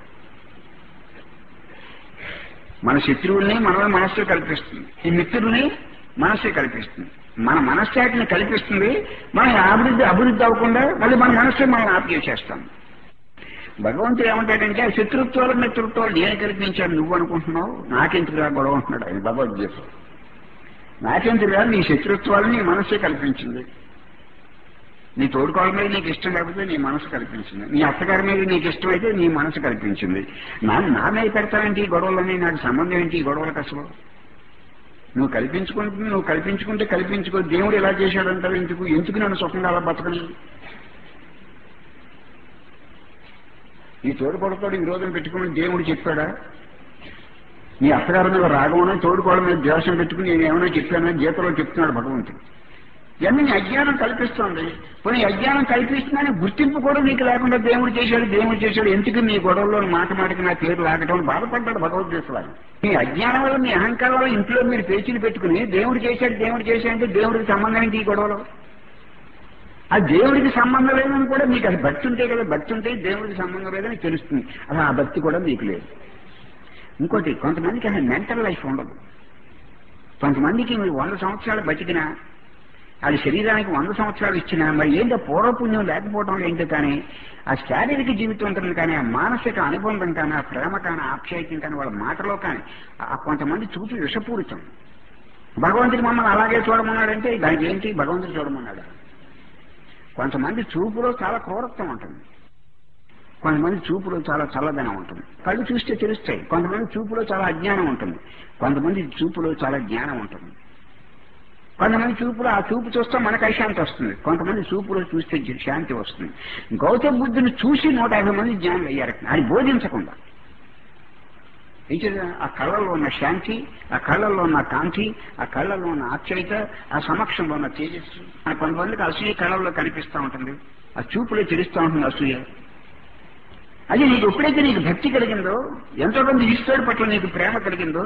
మన శత్రువుల్ని మనమే మనస్సు కల్పిస్తుంది ఈ మిత్రుల్ని మనస్సే కల్పిస్తుంది మన మనశ్శాఖని కల్పిస్తుంది మనం అభివృద్ధి అభివృద్ధి అవ్వకుండా మళ్ళీ మన మనస్సే మనం ఆపి చేసేస్తాం భగవంతుడు ఏమంటాడంటే ఆ శత్రుత్వాలు మిత్రుత్వాలు నేను కల్పించాను నువ్వు అనుకుంటున్నావు నాకెందుకురా గొడవ అంటున్నాడు ఆయన భగవద్గీత నాకెందుకురా నీ శత్రుత్వాలు నీ మనస్సే కల్పించింది నీ తోడుకోవడం మీద నీకు ఇష్టం లేకపోతే నీ మనసు కల్పించింది నీ అత్తగారి మీద నీకు ఇష్టం అయితే నీ మనసు కల్పించింది నా నా మీద పెడతానంటే ఈ గొడవలని నాకు సంబంధం ఏంటి ఈ గొడవలకు అసలు నువ్వు కల్పించుకుంటే నువ్వు కల్పించుకుంటే కల్పించుకో దేవుడు ఎలా చేశాడంటావు ఎందుకు ఎందుకు నన్ను సుఖంగా అలా బతకని నీ తోడుకోడతాడు ఈ రోజున పెట్టుకుని దేవుడు చెప్పాడా నీ అత్తగారి మీద రాగమనో తోడుకోవడం మీద ద్వేషం పెట్టుకుని నేను ఏమైనా చెప్పానని గీతలో చెప్తున్నాడు భగవంతుడు ఇవన్నీ నీ అజ్ఞానం కల్పిస్తుంది పోనీ అజ్ఞానం కల్పిస్తుందని గుర్తింపు కూడా నీకు లేకుండా దేవుడు చేశాడు దేవుడు చేశాడు ఎందుకు నీ గొడవల్లో మాట మాటకి నా పేరు లాగటం బాధపడ్డాడు భగవద్గీతలో మీ అజ్ఞానం వల్ల మీ అహంకారం వల్ల ఇంట్లో మీరు పేచీలు పెట్టుకుని దేవుడు చేశాడు దేవుడు చేశాడంటే దేవుడికి సంబంధం ఏంటి ఈ గొడవలో ఆ దేవుడికి సంబంధం లేదని కూడా మీకు అది భక్తి ఉంటే కదా భక్తి ఉంటే దేవుడికి సంబంధం లేదని తెలుస్తుంది అలా ఆ భక్తి కూడా మీకు లేదు ఇంకోటి కొంతమందికి అసలు మెంటల్ లైఫ్ ఉండదు కొంతమందికి మీరు వంద సంవత్సరాలు బతికినా అది శరీరానికి వంద సంవత్సరాలు ఇచ్చినా మరి ఏంటో పూర్వపుణ్యం లేకపోవడం ఏంటో కానీ ఆ శారీరక జీవితం ఉంటుంది కానీ ఆ మానసిక అనుబంధం కానీ ఆ ప్రేమ కానీ ఆప్యాయతం కానీ వాళ్ళ మాటలో కానీ ఆ కొంతమంది చూపు విషపూరితం భగవంతుడు మమ్మల్ని అలాగే చూడమన్నాడంటే దానికి ఏంటి భగవంతుడు చూడమన్నాడు కొంతమంది చూపులో చాలా క్రూరత్వం ఉంటుంది కొంతమంది చూపులో చాలా చల్లదనం ఉంటుంది కళ్ళు చూస్తే తెలుస్తాయి కొంతమంది చూపులో చాలా అజ్ఞానం ఉంటుంది కొంతమంది చూపులో చాలా జ్ఞానం ఉంటుంది కొంతమంది చూపులో ఆ చూపు చూస్తే మనకు అశాంతి వస్తుంది కొంతమంది చూపులో చూస్తే శాంతి వస్తుంది గౌతమ బుద్ధుని చూసి నూట యాభై మంది జ్ఞానం అయ్యారు ఆయన బోధించకుండా ఏంటంటే ఆ కళ్ళల్లో ఉన్న శాంతి ఆ కళ్ళల్లో ఉన్న కాంతి ఆ కళ్ళల్లో ఉన్న ఆప్యాయత ఆ సమక్షంలో ఉన్న తేజస్సు ఆ కొంతమందికి అసూయ కళ్ళల్లో కనిపిస్తూ ఉంటుంది ఆ చూపులో తెలుస్తూ ఉంటుంది అసూయ అది నీకు ఎప్పుడైతే నీకు భక్తి కలిగిందో ఎంతో మంది ఈశ్వరుడి పట్ల నీకు ప్రేమ కలిగిందో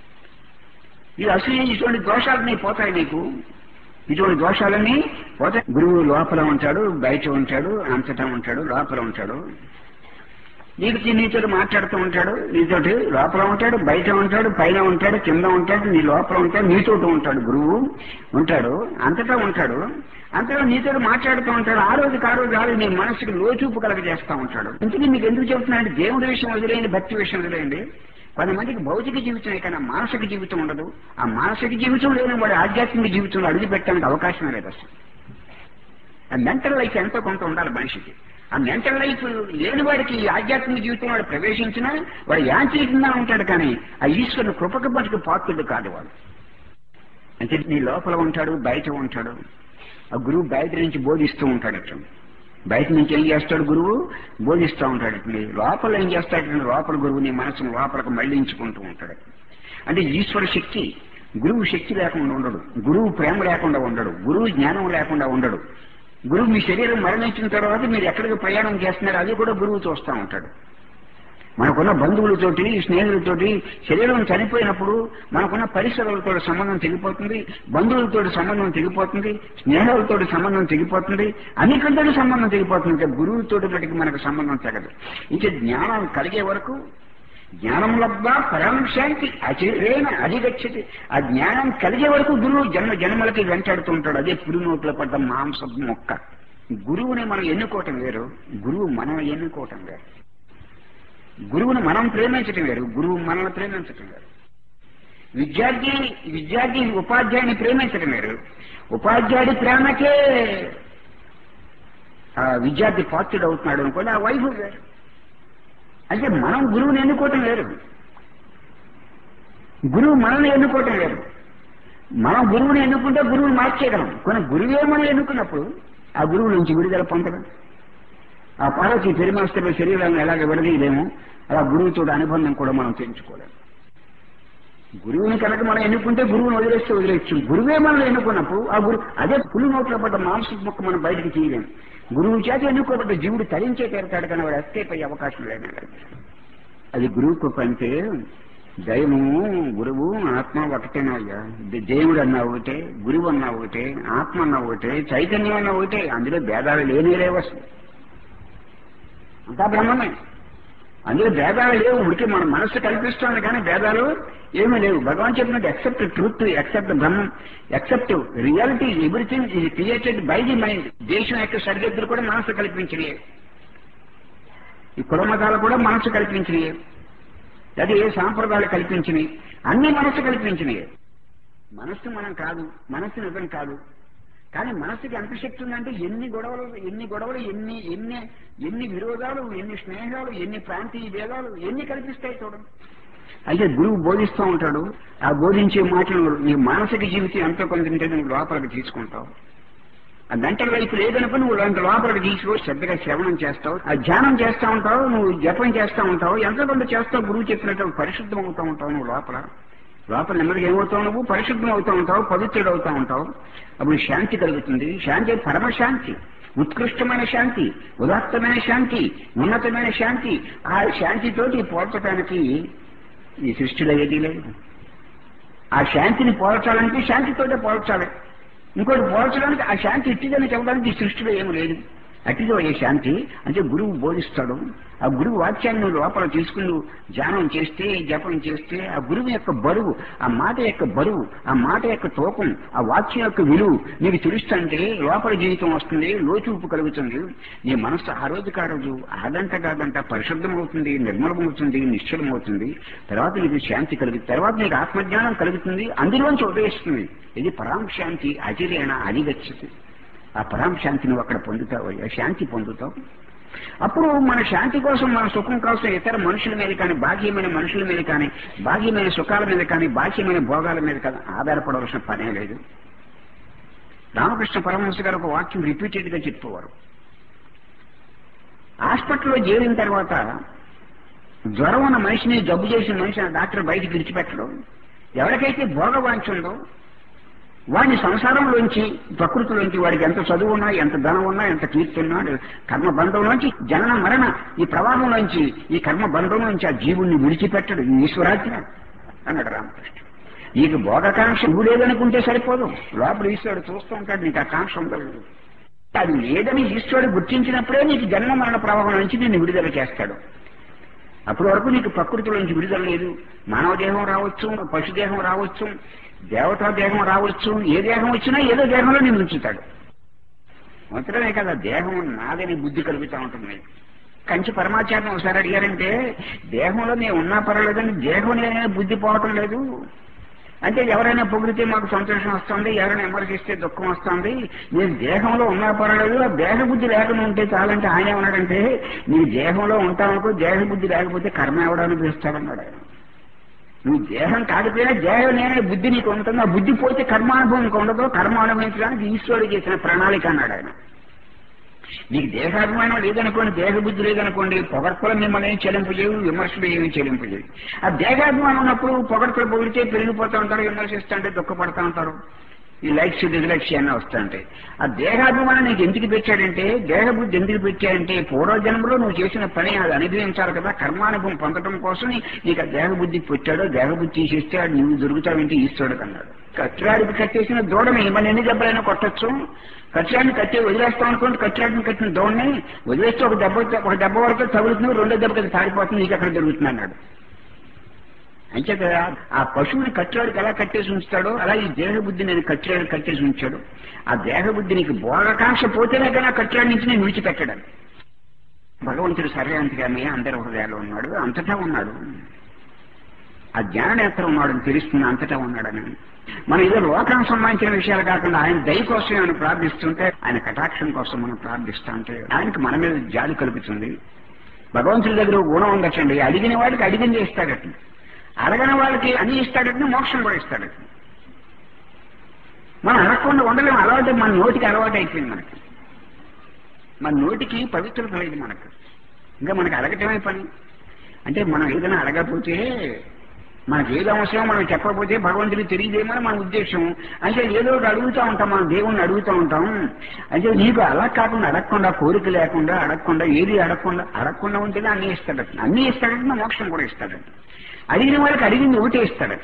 ఈ అసూయ ఇటువంటి దోషాలన్నీ పోతాయి నీకు ఇటువంటి దోషాలన్నీ పోతాయి గురువు లోపల ఉంటాడు బయట ఉంటాడు అంతటా ఉంటాడు లోపల ఉంటాడు నీకు నీతో మాట్లాడుతూ ఉంటాడు నీతోటి లోపల ఉంటాడు బయట ఉంటాడు పైన ఉంటాడు కింద ఉంటాడు నీ లోపల ఉంటాడు నీతోటి ఉంటాడు గురువు ఉంటాడు అంతటా ఉంటాడు అంతటా నీతో మాట్లాడుతూ ఉంటాడు ఆ రోజుకి ఆ రోజు ఆరు నీ మనసుకి లోచూపు కలగ చేస్తూ ఉంటాడు ఇంతకీ మీకు ఎందుకు చెబుతున్నాడు దేవుడి విషయం వదిలేయండి భక్తి విషయం వదిలేయండి కొంతమందికి భౌతిక జీవితమే కానీ మానసిక జీవితం ఉండదు ఆ మానసిక జీవితం లేని వాడు ఆధ్యాత్మిక జీవితంలో అడుగు పెట్టడానికి అవకాశమే లేదు అసలు ఆ మెంటల్ లైఫ్ ఎంతో కొంత ఉండాలి మనిషికి ఆ మెంటల్ లైఫ్ లేని వాడికి ఈ ఆధ్యాత్మిక జీవితం వాడు ప్రవేశించినా వాడు యాంత్రికంగా ఉంటాడు కానీ ఆ ఈశ్వరుని కృపక బతికి పాత్రుడు కాదు వాడు అంటే నీ లోపల ఉంటాడు బయట ఉంటాడు ఆ గురువు బయట నుంచి బోధిస్తూ ఉంటాడు అట్లా బయట నుంచి ఏం చేస్తాడు గురువు బోధిస్తూ ఉంటాడు ఇట్లా లోపల ఏం చేస్తాడు లోపల గురువు నీ మనసును లోపలకు మళ్లించుకుంటూ ఉంటాడు అంటే ఈశ్వర శక్తి గురువు శక్తి లేకుండా ఉండడు గురువు ప్రేమ లేకుండా ఉండడు గురువు జ్ఞానం లేకుండా ఉండడు గురువు మీ శరీరం మరణించిన తర్వాత మీరు ఎక్కడికి ప్రయాణం చేస్తున్నారు అది కూడా గురువు చూస్తూ ఉంటాడు మనకున్న బంధువులతోటి స్నేహితులతోటి శరీరం చనిపోయినప్పుడు మనకున్న పరిసరాలతో సంబంధం తెగిపోతుంది బంధువులతో సంబంధం తెగిపోతుంది స్నేహాలతో సంబంధం తెగిపోతుంది అన్నికంటే సంబంధం తెగిపోతుంది ఇంకా గురువుతోటి బట్టికి మనకు సంబంధం తెగదు ఇంకా జ్ఞానం కలిగే వరకు జ్ఞానం లబ్ధా పరం శాంతి అచిరేణ అధిగచ్చతి ఆ జ్ఞానం కలిగే వరకు గురువు జన్మ జన్మలకి వెంటాడుతూ ఉంటాడు అదే పులి నోట్లో పడ్డ మాంసం మొక్క గురువుని మనం ఎన్నుకోవటం వేరు గురువు మనం ఎన్నుకోవటం వేరు గురువుని మనం ప్రేమించటం వేరు గురువు మనల్ని ప్రేమించటం వేరు విద్యార్థి విద్యార్థి ఉపాధ్యాయుని ప్రేమించటం వేరు ఉపాధ్యాయుడి ప్రేమకే ఆ విద్యార్థి పాత్రుడు అవుతున్నాడు అనుకోండి ఆ వైపు వేరు అంటే మనం గురువుని ఎన్నుకోవటం వేరు గురువు మనల్ని ఎన్నుకోవటం వేరు మనం గురువుని ఎన్నుకుంటే గురువుని మార్చేయగలం కొన్ని గురువే మనం ఎన్నుకున్నప్పుడు ఆ గురువు నుంచి విడుదల పొందడం ఆ పార్వతి పెరిమాస్తుల శరీరాలను ఎలాగ విడదీయలేము అలా గురువుతో అనుబంధం కూడా మనం తెంచుకోలేము గురువుని కనుక మనం ఎన్నుకుంటే గురువుని వదిలేస్తే వదిలేచ్చు గురువే మనం ఎన్నుకున్నప్పుడు ఆ గురు అదే పులి నోట్లో పడ్డ మాంసపు మొక్క మనం బయటికి తీయలేము గురువు చేత ఎన్నుకోబడ్డ జీవుడు తరించే తీరతాడు కానీ వాడు ఎస్కేప్ అయ్యే అవకాశం లేదు అది గురువు కృప అంటే దైవము గురువు ఆత్మ ఒకటేనయ్యా దేవుడు అన్నా ఒకటే గురువు అన్నా ఒకటే ఆత్మ అన్నా ఒకటే చైతన్యం అన్నా ఒకటే అందులో భేదాలు లేనే లేవు అసలు అంతా బ్రహ్మమే అందులో భేదాలు లేవు ఉడికి మన మనస్సు కల్పిస్తోంది కానీ భేదాలు ఏమీ లేవు భగవాన్ చెప్పినట్టు ఎక్సెప్ట్ ట్రూత్ ఎక్సెప్ట్ బ్రహ్మం ఎక్సెప్ట్ రియాలిటీ ఎవ్రీథింగ్ ఇది క్రియేటెడ్ బై ది మైండ్ దేశం యొక్క సరిహద్దులు కూడా మనసు కల్పించినయే ఈ కులమతాలు కూడా మనసు కల్పించినయే అది ఏ సాంప్రదాయాలు కల్పించినవి అన్ని మనసు కల్పించినయే మనస్సు మనం కాదు మనస్సు నిజం కాదు కానీ మనసుకి ఎంత శక్తి ఉందంటే ఎన్ని గొడవలు ఎన్ని గొడవలు ఎన్ని ఎన్ని ఎన్ని విరోధాలు ఎన్ని స్నేహాలు ఎన్ని ప్రాంతీయ భేదాలు ఎన్ని కల్పిస్తాయి చూడండి అయితే గురువు బోధిస్తూ ఉంటాడు ఆ బోధించే మాటలు నీ మానసిక జీవితం ఎంతో కొంత ఉంటే నువ్వు లోపలికి తీసుకుంటావు ఆ మెంటల్ లైఫ్ లేదనుకుని నువ్వు అంత లోపలికి తీసుకొని శ్రద్ధగా శ్రవణం చేస్తావు ఆ ధ్యానం చేస్తూ ఉంటావు నువ్వు జపం చేస్తూ ఉంటావు ఎంతో కొంత చేస్తావు గురువు చెప్పినట్టు పరిశుద్ధం అవుతూ ఉంటావు నువ్వు లోపల లోపల నెమ్మదిగా ఏమవుతావు నువ్వు పరిశుద్ధం అవుతూ ఉంటావు పవిత్రుడు అవుతూ ఉంటావు అప్పుడు శాంతి కలుగుతుంది శాంతి పరమశాంతి ఉత్కృష్టమైన శాంతి ఉదాత్తమైన శాంతి ఉన్నతమైన శాంతి ఆ శాంతితోటి పోల్చడానికి ఈ సృష్టిలో ఏదీ లేదు ఆ శాంతిని పోల్చాలంటే శాంతితోటే పోల్చాలి ఇంకోటి పోల్చడానికి ఆ శాంతి ఇట్టిదని చెప్పడానికి ఈ సృష్టిలో ఏమి లేదు అట్టిదో ఏ శాంతి అంటే గురువు బోధిస్తాడు ఆ గురువు వాక్యాన్ని నువ్వు లోపల తీసుకుని నువ్వు ధ్యానం చేస్తే జపం చేస్తే ఆ గురువు యొక్క బరువు ఆ మాట యొక్క బరువు ఆ మాట యొక్క తూకం ఆ వాక్యం యొక్క విలువ నీకు తెలుస్తుంటే లోపల జీవితం వస్తుంది లోచూపు కలుగుతుంది నీ మనసు ఆ రోజు కా రోజు ఆదంట కాదంట పరిశుద్ధం అవుతుంది నిర్మలమవుతుంది నిశ్చలమవుతుంది తర్వాత నీకు శాంతి కలుగుతుంది తర్వాత నీకు ఆత్మజ్ఞానం కలుగుతుంది అందులోంచి ఉదయిస్తుంది ఇది పరాం శాంతి అజిరేణ అధిగచ్చతి ఆ పరాం శాంతి నువ్వు అక్కడ పొందుతావు ఆ శాంతి పొందుతావు అప్పుడు మన శాంతి కోసం మన సుఖం కోసం ఇతర మనుషుల మీద కానీ బాహ్యమైన మనుషుల మీద కానీ బాహ్యమైన సుఖాల మీద కానీ బాహ్యమైన భోగాల మీద కానీ ఆధారపడవలసిన పనే లేదు రామకృష్ణ పరమహంస గారు ఒక వాక్యం రిపీటెడ్ గా చెప్పేవారు హాస్పిటల్లో చేరిన తర్వాత జ్వరం ఉన్న మనిషిని జబ్బు చేసిన మనిషిని ఆ డాక్టర్ బయటికి విడిచిపెట్టడం ఎవరికైతే భోగవాంఛ ఉందో వాడిని సంసారంలోంచి ప్రకృతిలోంచి వాడికి ఎంత చదువు ఉన్నా ఎంత ధనం ఉన్నా ఎంత కీర్తి ఉన్నా కర్మ బంధంలోంచి జనన మరణ ఈ ప్రవాహంలోంచి ఈ కర్మ బంధంలోంచి ఆ జీవుణ్ణి విడిచిపెట్టడు ఈ ఈశ్వరాజ్ఞ అన్నాడు రామకృష్ణ నీకు భోగకాంక్ష నువ్వు లేదనుకుంటే సరిపోదు లోపల ఈశ్వరుడు చూస్తూ ఉంటాడు నీకు ఆ కాంక్ష ఉండదు అది లేదని ఈశ్వరుడు గుర్తించినప్పుడే నీకు జన్మ మరణ ప్రవాహం నుంచి నిన్ను విడుదల చేస్తాడు అప్పటి వరకు నీకు ప్రకృతిలోంచి విడుదల లేదు మానవ దేహం రావచ్చు పశుదేహం రావచ్చు దేవతా దేహం రావచ్చు ఏ దేహం వచ్చినా ఏదో దేహంలో నేను ఉంచుతాడు మాత్రమే కదా దేహం నాదని బుద్ధి కలుగుతూ ఉంటుంది కంచి పరమాచార్యం ఒకసారి అడిగారంటే దేహంలో నేను ఉన్నా పర్వాలేదని దేహం నేనే బుద్ధి పోవటం లేదు అంటే ఎవరైనా పొగిడితే మాకు సంతోషం వస్తుంది ఎవరైనా విమర్శిస్తే దుఃఖం వస్తుంది నేను దేహంలో ఉన్నా పర్వాలేదు ఆ దేహ బుద్ధి లేకుండా ఉంటే చాలంటే ఆయన ఏమన్నాడంటే నీ దేహంలో ఉంటావనుకో దేహ బుద్ధి లేకపోతే కర్మ ఎవడానికి ఇస్తాడన్నాడు ఆయన నువ్వు దేహం కాకపోయినా దేహం నేనే బుద్ధి నీకు ఉంటుంది ఆ బుద్ధి పోతే కర్మానుభవం నీకు ఉండదు కర్మ అనుభవించడానికి ఈశ్వరుడు చేసిన ప్రణాళిక అన్నాడు ఆయన నీకు దేహాభిమానం లేదనుకోండి దేహ బుద్ధి లేదనుకోండి పొగడ్తలు మిమ్మల్ని ఏం చెల్లింపజేయవు విమర్శలు ఏమి చెల్లింపజేయవు ఆ దేహాభిమానం ఉన్నప్పుడు పొగడ్తలు పొగిడితే పెరిగిపోతూ ఉంటారు విమర్శిస్తుంటే దుఃఖపడతా ఉంటారు ఈ లైక్స్ డిజలైక్స్ అన్నీ వస్తుంటాయి ఆ దేహాభిమానం నీకు ఎందుకు పెట్టాడంటే దేహ బుద్ధి ఎందుకు పెట్టాడంటే పూర్వజన్మలో నువ్వు చేసిన పని అది అనుభవించాలి కదా కర్మానుభవం పొందడం కోసం నీకు ఆ దేహ బుద్ధి పెట్టాడు దేహ బుద్ధి తీసేస్తే అది నువ్వు దొరుకుతావంటే ఈశ్వరుడు అన్నాడు కట్టిరాడికి కట్టేసిన దూడని మన ఎన్ని దెబ్బలైనా కొట్టచ్చు కట్టిరాడిని కట్టి వదిలేస్తాం అనుకోండి కట్టిరాడిని కట్టిన దూడని వదిలేస్తే ఒక దెబ్బ ఒక దెబ్బ వరకు తగులుతుంది రెండో దెబ్బకి తాడిపోతుంది నీకు అక్కడ దొరుకుతుంది అన్నాడు అంచేత ఆ పశువుని కట్టిరాడికి ఎలా కట్టేసి ఉంచుతాడో అలా ఈ దేహ బుద్ధి నేను కట్టిరాడు కట్టేసి ఉంచాడు ఆ దేహ బుద్ధి నీకు భోగకాంక్ష పోతేనే కానీ ఆ కట్టిరాడి నుంచి నేను విడిచిపెట్టడం భగవంతుడు సర్వేంతగానే అందరి హృదయాలు ఉన్నాడు అంతటా ఉన్నాడు ఆ జ్ఞాననేత్రం ఉన్నాడని తెలుస్తుంది అంతటా ఉన్నాడని మనం ఏదో లోకానికి సంబంధించిన విషయాలు కాకుండా ఆయన దయ కోసం ఆయన ప్రార్థిస్తుంటే ఆయన కటాక్షం కోసం మనం ప్రార్థిస్తా ఉంటే ఆయనకి మన మీద జాలి కలుగుతుంది భగవంతుడి దగ్గర ఒక గుణం ఉండొచ్చండి అడిగిన వాడికి అడిగింది ఇస్తాడట అడగని వాళ్ళకి అన్ని ఇస్తాడట మోక్షం కూడా ఇస్తాడట మనం అడగకుండా ఉండలేము అలవాటు మన నోటికి అలవాటు అయిపోయింది మనకి మన నోటికి పవిత్రత లేదు మనకు ఇంకా మనకి అడగటమే పని అంటే మనం ఏదైనా అడగకపోతే మనకి ఏది అవసరం మనం చెప్పకపోతే భగవంతుడికి తెలియదేమని మన ఉద్దేశం అంటే ఏదో ఒకటి అడుగుతూ ఉంటాం మనం దేవుణ్ణి అడుగుతూ ఉంటాం అంటే నీకు అలా కాకుండా అడగకుండా కోరిక లేకుండా అడగకుండా ఏది అడగకుండా అడగకుండా ఉంటేనే అన్ని ఇస్తాడట అన్ని ఇస్తాడట మోక్షం కూడా ఇస్తాడట అడిగిన వాళ్ళకి అడిగింది ఒకటే ఇస్తాడట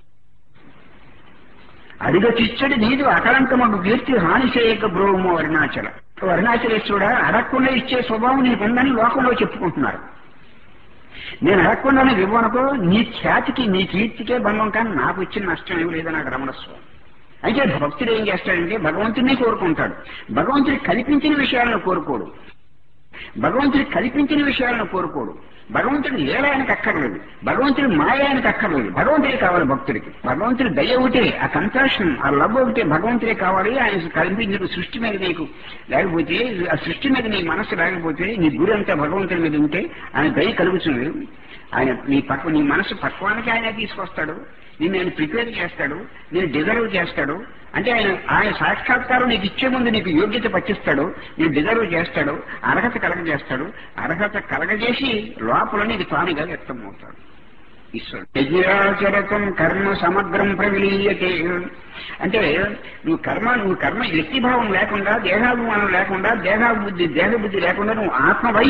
అడిగచిచ్చడి నీదు అకలంకమకు కీర్తి హాని చేయక బ్రోమో అరుణాచల అరుణాచలేశ్వరుడా అడగకుండా ఇచ్చే స్వభావం నీకుందని లోకంలో చెప్పుకుంటున్నారు నేను అడగకుండానే ఇవ్వనుకో నీ ఖ్యాతికి నీ కీర్తికే భంగం కానీ నాకు ఇచ్చిన నష్టం ఏమి లేదని నాకు రమణస్వామి అయితే భక్తుడు ఏం చేస్తాడంటే భగవంతుడిని కోరుకుంటాడు భగవంతుడి కల్పించిన విషయాలను కోరుకోడు భగవంతుడు కల్పించిన విషయాలను కోరుకోడు భగవంతుడు లీల ఆయనకు అక్కర్లేదు భగవంతుడి మాయ ఆయనకు అక్కర్లేదు భగవంతుడే కావాలి భక్తుడికి భగవంతుడి దయ ఒకటే ఆ కంపాషన్ ఆ లవ్ ఒకటే భగవంతుడే కావాలి ఆయన కల్పించిన సృష్టి మీద నీకు లేకపోతే ఆ సృష్టి మీద నీ మనసు లేకపోతే నీ గురి అంతా భగవంతుడి మీద ఉంటే ఆయన దయ కలుగుతుంది ఆయన నీ పక్క నీ మనసు పక్వానికి ఆయన తీసుకొస్తాడు నిన్ను ఆయన ప్రిపేర్ చేస్తాడు నేను డిజర్వ్ చేస్తాడు అంటే ఆయన ఆయన సాక్షాత్కారం నీకు ఇచ్చే ముందు నీకు యోగ్యత పట్టిస్తాడు నేను డిజర్వ్ చేస్తాడు అర్హత కలగజేస్తాడు అర్హత కలగజేసి లోపల నీకు తానుగా వ్యక్తం అవుతాడు ఈశ్వరుడు యజ్ఞాచరతం కర్మ సమగ్రం ప్రవిలీయతే అంటే నువ్వు కర్మ నువ్వు కర్మ వ్యక్తిభావం లేకుండా దేహాభిమానం లేకుండా దేహాబుద్ధి దేహబుద్ధి లేకుండా నువ్వు ఆత్మవై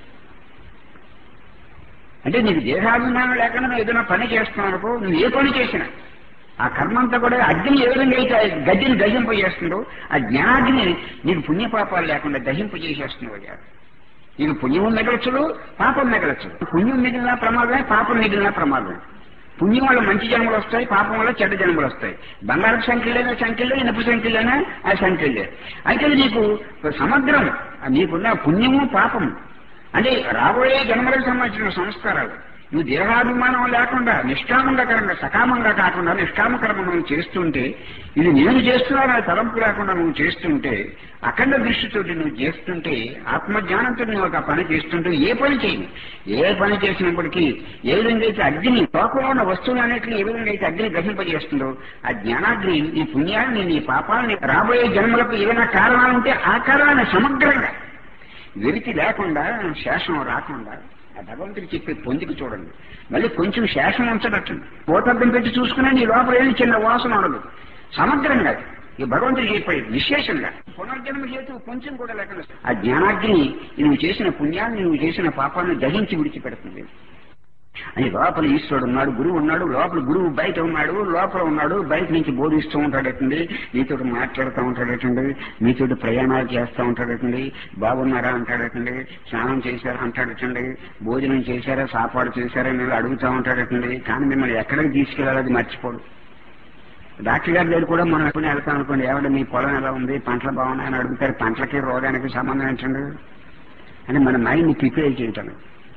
అంటే నీకు దేహాభిమానం లేకుండా నువ్వు ఏదైనా పని చేస్తున్నావు అనుకో నువ్వు ఏ పని చేసినా ఆ కర్మ అంతా కూడా అగ్ని ఏ విధంగా అయితే గడ్డిని దహింపజేస్తుందో ఆ జ్ఞానాగ్ని నీకు పుణ్యపాపాలు లేకుండా దహింపజేసేస్తున్నావు అయ్యా నీకు పుణ్యం మిగలచ్చుడు పాపం మిగలచ్చు పుణ్యం మిగిలిన ప్రమాదమే పాపం మిగిలిన ప్రమాదమే పుణ్యం వల్ల మంచి జన్మలు వస్తాయి పాపం వల్ల చెడ్డ జన్మలు వస్తాయి బంగారం సంఖ్యలైనా సంఖ్యలే ఇనుపు సంఖ్యలైనా ఆ సంఖ్యలే అయితే నీకు సమగ్రం నీకున్న పుణ్యము పాపము అంటే రాబోయే జన్మలకు సంబంధించిన సంస్కారాలు నువ్వు దేహాభిమానం లేకుండా నిష్కామంగా సకామంగా కాకుండా నిష్కామకర్మ నువ్వు చేస్తుంటే ఇది నేను చేస్తున్నాను అనే తలంపు లేకుండా నువ్వు చేస్తుంటే అఖండ దృష్టితోటి నువ్వు చేస్తుంటే ఆత్మజ్ఞానంతో నువ్వు ఒక పని చేస్తుంటే ఏ పని చేయను ఏ పని చేసినప్పటికీ ఏ విధంగా అయితే అగ్ని లోకంలో ఉన్న వస్తువులు అన్నింటినీ ఏ విధంగా అయితే అగ్ని గ్రహింపజేస్తుందో ఆ జ్ఞానాగ్ని నీ పుణ్యాన్ని నీ పాపాలని రాబోయే జన్మలకు ఏదైనా కారణాలు ఉంటే ఆ కారణాన్ని సమగ్రంగా వెలికి లేకుండా శేషం రాకుండా ఆ భగవంతుడు చెప్పే పొందికి చూడండి మళ్ళీ కొంచెం శేషం ఉంచడట్టు పోతద్దం పెట్టి చూసుకునే నీ లోపల ఏమి చిన్న వాసన ఉండదు సమగ్రంగా ఈ భగవంతుడు చెప్పేది విశేషంగా పునర్జన్మ హేతు కొంచెం కూడా లేకుండా ఆ జ్ఞానాగ్ని నువ్వు చేసిన పుణ్యాన్ని నువ్వు చేసిన పాపాన్ని దహించి విడిచిపెడుతుంది అని లోపల ఈశ్వరుడు ఉన్నాడు గురువు ఉన్నాడు లోపల గురువు బయట ఉన్నాడు లోపల ఉన్నాడు బయట నుంచి బోధిస్తూ ఉంటాడటండి నీతో మాట్లాడుతూ ఉంటాడటండి మీతో ప్రయాణాలు చేస్తూ ఉంటాడటండి బాగున్నారా అంటాడటండి స్నానం చేశారా అంటాడటండి భోజనం చేశారా సాపాడు చేశారా అని అడుగుతూ ఉంటాడటండి కానీ మిమ్మల్ని ఎక్కడికి తీసుకెళ్ళాలి అది మర్చిపోడు డాక్టర్ గారి దగ్గర కూడా మనం ఎప్పుడు వెళ్తాం అనుకోండి ఏమంటే మీ పొలం ఎలా ఉంది పంటలు బాగున్నాయని అడుగుతారు పంటలకి రోగానికి సంబంధం ఏంటండి అంటే మన మైండ్ని ప్రిపేర్ చేయటం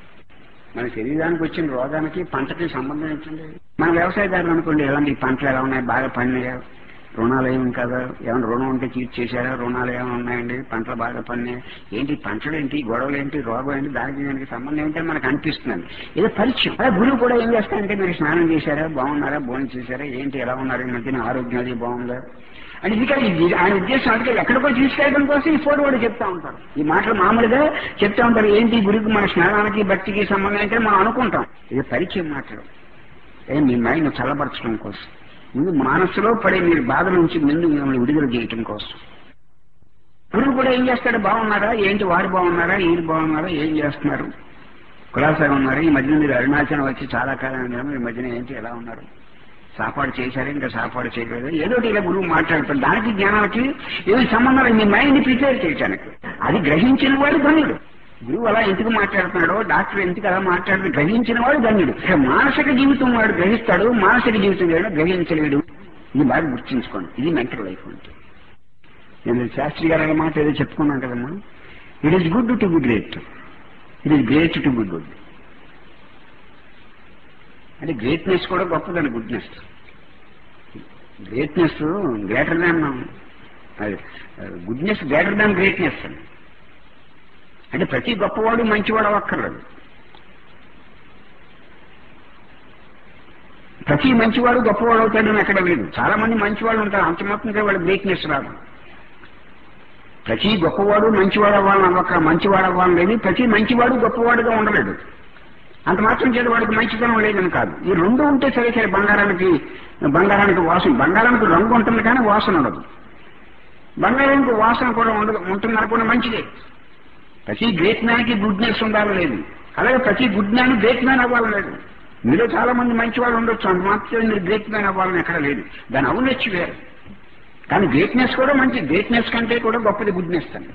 మన శరీరానికి వచ్చిన రోగానికి పంటకి సంబంధం ఏంటండి మన వ్యవసాయదారులు అనుకోండి ఎలాంటి పంటలు ఎలా ఉన్నాయి బాగా పండినాయా రుణాలు ఏమి కదా ఏమైనా రుణం ఉంటే తీర్చేశారా రుణాలు ఏమైనా ఉన్నాయండి పంటలు బాగా పడినాయి ఏంటి పంటలు ఏంటి గొడవలు ఏంటి రోగం ఏంటి దానికి దానికి సంబంధం ఏంటని మనకు అనిపిస్తుంది ఏదో పరిచయం అదే గురువు కూడా ఏం చేస్తారంటే మీరు స్నానం చేశారా బాగున్నారా భోజనం చేశారా ఏంటి ఎలా ఉన్నారు ఈ మధ్యన ఆరోగ్యం అది బాగుందా అని ఇది కాదు ఇది ఆయన ఉద్దేశం అందుకే ఎక్కడికో తీసుకెళ్ళడం కోసం ఈ ఫోటో కూడా చెప్తా ఉంటారు ఈ మాటలు మామూలుగా చెప్తా ఉంటారు ఏంటి గురికి మన స్నానానికి భక్తికి సంబంధం అంటే మనం అనుకుంటాం ఇది పరిచయం మాటలు ఏ మీ మైండ్ చల్లబరచడం కోసం ముందు మనసులో పడే మీరు బాధ నుంచి ముందు మిమ్మల్ని విడుదల చేయటం కోసం గురువు కూడా ఏం చేస్తాడు బాగున్నారా ఏంటి వాడు బాగున్నారా ఈయన బాగున్నారా ఏం చేస్తున్నారు కులాసాగా ఉన్నారు ఈ మధ్యన మీరు అరుణాచలం వచ్చి చాలా కాలం అయింది. ఈ మధ్యన ఏంటి ఎలా ఉన్నారు సాపాడు చేశారు ఇంకా సాపాడు చేయలేదు ఏదో ఒకటి ఇలా గురువు మాట్లాడతాడు దానికి జ్ఞానానికి ఏమి సంబంధం లేదు. మీ మైండ్ ప్రిపేర్ చేయటానికి అది గ్రహించిన వాడు ధన్యుడు గురువు అలా ఎందుకు మాట్లాడుతున్నాడో డాక్టర్ ఎందుకు అలా మాట్లాడుతూ గ్రహించిన వాడు ధన్యుడు ఇక మానసిక జీవితం వాడు గ్రహిస్తాడు మానసిక జీవితం వాడు గ్రహించలేడు ఇది బాగా గుర్తించుకోండి ఇది మెంటల్ లైఫ్ అంటే నేను శాస్త్రి గారు అనే మాట ఏదో చెప్పుకున్నాను కదమ్మా it is good to be great it is great to be good అంటే గ్రేట్నెస్ కూడా గొప్పదండి goodness greatness greater than goodness greater than greatness అండి అంటే ప్రతి గొప్పవాడు మంచివాడు అవ్వక్కర్లేదు ప్రతి మంచివాడు గొప్పవాడు అవుతాడని ఎక్కడ లేదు చాలా మంది మంచివాళ్ళు ఉంటారు అంత మాత్రంగా వాళ్ళ గ్రేట్నెస్ రాదు ప్రతి గొప్పవాడు మంచివాడు అవ్వాలని అవ్వక మంచివాడు అవ్వాలని లేదు ప్రతి మంచివాడు గొప్పవాడుగా ఉండలేడు అంత మాత్రం చేత వాడికి మంచితనం లేదని కాదు ఈ రెండు ఉంటే సరే సరే బంగారానికి బంగారానికి వాసన బంగారానికి రంగు ఉంటుంది కానీ వాసన ఉండదు బంగారానికి వాసన కూడా ఉండదు ఉంటుంది అనుకున్న మంచిదే ప్రతి గ్రేట్ మ్యాన్కి గుడ్నెస్ ఉండాలని లేదు అలాగే ప్రతి గుడ్ మ్యాన్ గ్రేట్ మ్యాన్ అవ్వాలని లేదు మీలో చాలా మంది మంచి వాళ్ళు ఉండొచ్చు అంత మాత్రం మీరు గ్రేట్ మ్యాన్ అవ్వాలని ఎక్కడ లేదు దాని అవునొచ్చు వేరు కానీ గ్రేట్నెస్ కూడా మంచి గ్రేట్నెస్ కంటే కూడా గొప్పది గుడ్నెస్ అండి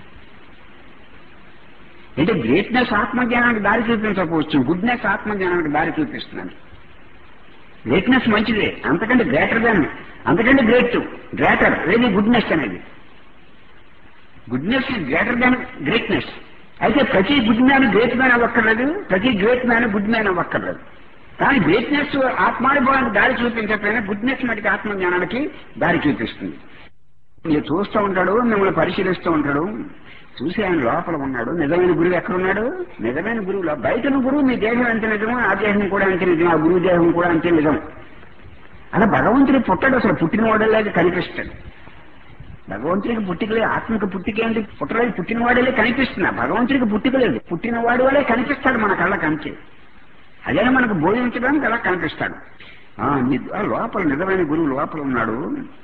అంటే గ్రేట్నెస్ ఆత్మజ్ఞానానికి దారి చూపించకపోవచ్చు గుడ్నెస్ ఆత్మజ్ఞానానికి దారి చూపిస్తున్నాను గ్రేట్నెస్ మంచిదే అంతకంటే గ్రేటర్ దాన్ అంతకంటే గ్రేట్ గ్రేటర్ ఏది గుడ్నెస్ అనేది goodness is greater than greatness అయితే ప్రతి గుడ్ మ్యాన్ గ్రేట్ మ్యాన్ అవ్వక్కర్లేదు ప్రతి గ్రేట్ మ్యాన్ గుడ్ మ్యాన్ అవ్వక్కర్లేదు కానీ గ్రేట్నెస్ ఆత్మానుభవానికి దారి చూపించకపోయినా గుడ్నెస్ మటుకు ఆత్మజ్ఞానానికి దారి చూపిస్తుంది మీరు చూస్తూ ఉంటాడు మిమ్మల్ని పరిశీలిస్తూ ఉంటాడు చూసి ఆయన లోపల ఉన్నాడు నిజమైన గురువు ఎక్కడున్నాడు నిజమైన గురువులో బయటను గురువు మీ దేహం ఎంత నిజమో ఆ దేహం కూడా అంతే నిజం ఆ గురువు దేహం కూడా అంతే నిజం అలా భగవంతుడి పుట్టడు అసలు పుట్టిన వాడేలాగా కనిపిస్తాడు భగవంతుడికి పుట్టికలే ఆత్మకి పుట్టిక ఏంటి పుట్టలేదు పుట్టిన వాడేలే కనిపిస్తున్నా భగవంతుడికి పుట్టిక లేదు పుట్టిన వాడి వల్లే కనిపిస్తాడు మన కళ్ళకి అంతే అదే మనకు బోధించడానికి అలా కనిపిస్తాడు ఆ, ని- ఆ, లోపల నిజమైన గురువు లోపల ఉన్నాడు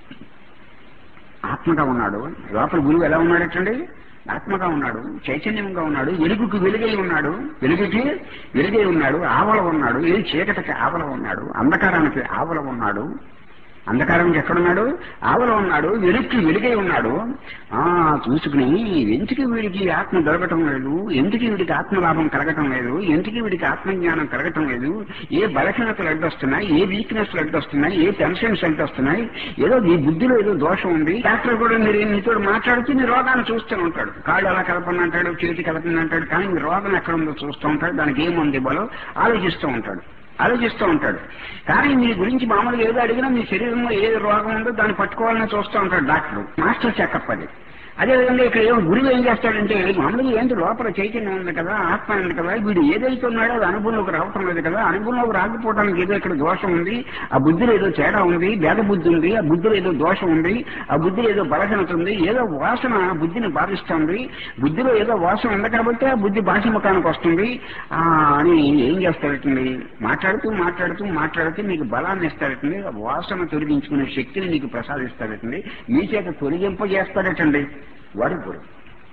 ఆత్మగా ఉన్నాడు లోపల గురువు ఎలా ఉన్నాడటండి ఆత్మగా ఉన్నాడు చైతన్యంగా ఉన్నాడు వెలుగుకి వెలుగై ఉన్నాడు వెలుగుకి వెలుగై ఉన్నాడు ఆవల ఉన్నాడు ఏ చీకటికి ఆవల ఉన్నాడు అంధకారానికి ఆవల ఉన్నాడు అంధకారానికి ఎక్కడున్నాడు ఆవల ఉన్నాడు వెలుక్కి వెలుగై ఉన్నాడు ఆ చూసుకుని ఎందుకు వీడికి ఆత్మ దొరకటం లేదు ఎందుకు వీడికి ఆత్మలాభం కలగటం లేదు ఎందుకు వీడికి ఆత్మజ్ఞానం కలగటం లేదు ఏ బలహీనతలు అడ్డొస్తున్నాయి ఏ వీక్నెస్లు అడ్డొస్తున్నాయి ఏ టెన్షన్స్ అడ్డొస్తున్నాయి ఏదో నీ బుద్ధిలో ఏదో దోషం ఉంది డాక్టర్ కూడా మీరు మీతో మాట్లాడుతూ నీ రోగాన్ని చూస్తూ ఉంటాడు కాళ్ళు ఎలా కలపని అంటాడు చేతి కలపని అంటాడు కానీ మీ రోగం ఎక్కడ ఉందో చూస్తూ ఉంటాడు దానికి ఏముంది బలో ఆలోచిస్తూ ఉంటాడు ఆలోచిస్తూ ఉంటాడు కానీ మీ గురించి మామూలుగా ఏదో అడిగినా మీ శరీరంలో ఏ రోగం ఉందో దాన్ని పట్టుకోవాలని చూస్తూ ఉంటాడు డాక్టర్ మాస్టర్ చెకప్ అది అదేవిధంగా ఇక్కడ ఏమో గురువు ఏం చేస్తాడంటే మామూలుగా ఏంటి లోపల చైతన్యం ఉంది కదా ఆత్మ ఉంది కదా వీడు ఏదైతే ఉన్నాడో అది అనుభవంలోకి రావటం లేదు కదా అనుభవంలోకి రాకపోవడానికి ఏదో ఇక్కడ దోషం ఉంది ఆ బుద్ధిలో ఏదో తేడా ఉంది భేద బుద్ధి ఉంది ఆ బుద్ధిలో ఏదో దోషం ఉంది ఆ బుద్ధిలో ఏదో బలహీనత ఉంది ఏదో వాసన బుద్ధిని బాధిస్తుంది బుద్ధిలో ఏదో వాసన ఉంది కాబట్టి ఆ బుద్ధి భాషముఖానికి వస్తుంది ఆ అని ఏం చేస్తాడటండి మాట్లాడుతూ మాట్లాడుతూ మాట్లాడుతూ నీకు బలాన్ని ఇస్తాడటండి ఆ వాసన తొలగించుకునే శక్తిని నీకు ప్రసాదిస్తాడటండి మీ చేత తొలగింపజేస్తాడటండి వాడు గురువు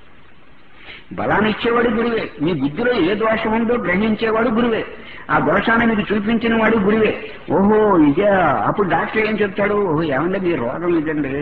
బలాన్ని ఇచ్చేవాడు గురువే మీ బుద్ధిలో ఏ దోషం ఉందో గ్రహించేవాడు గురువే ఆ దోషాన్ని మీకు చూపించిన వాడు గురువే ఓహో ఇదే అప్పుడు డాక్టర్ ఏం చెప్తాడు ఓహో ఏమంటే మీ రోగం ఇదండి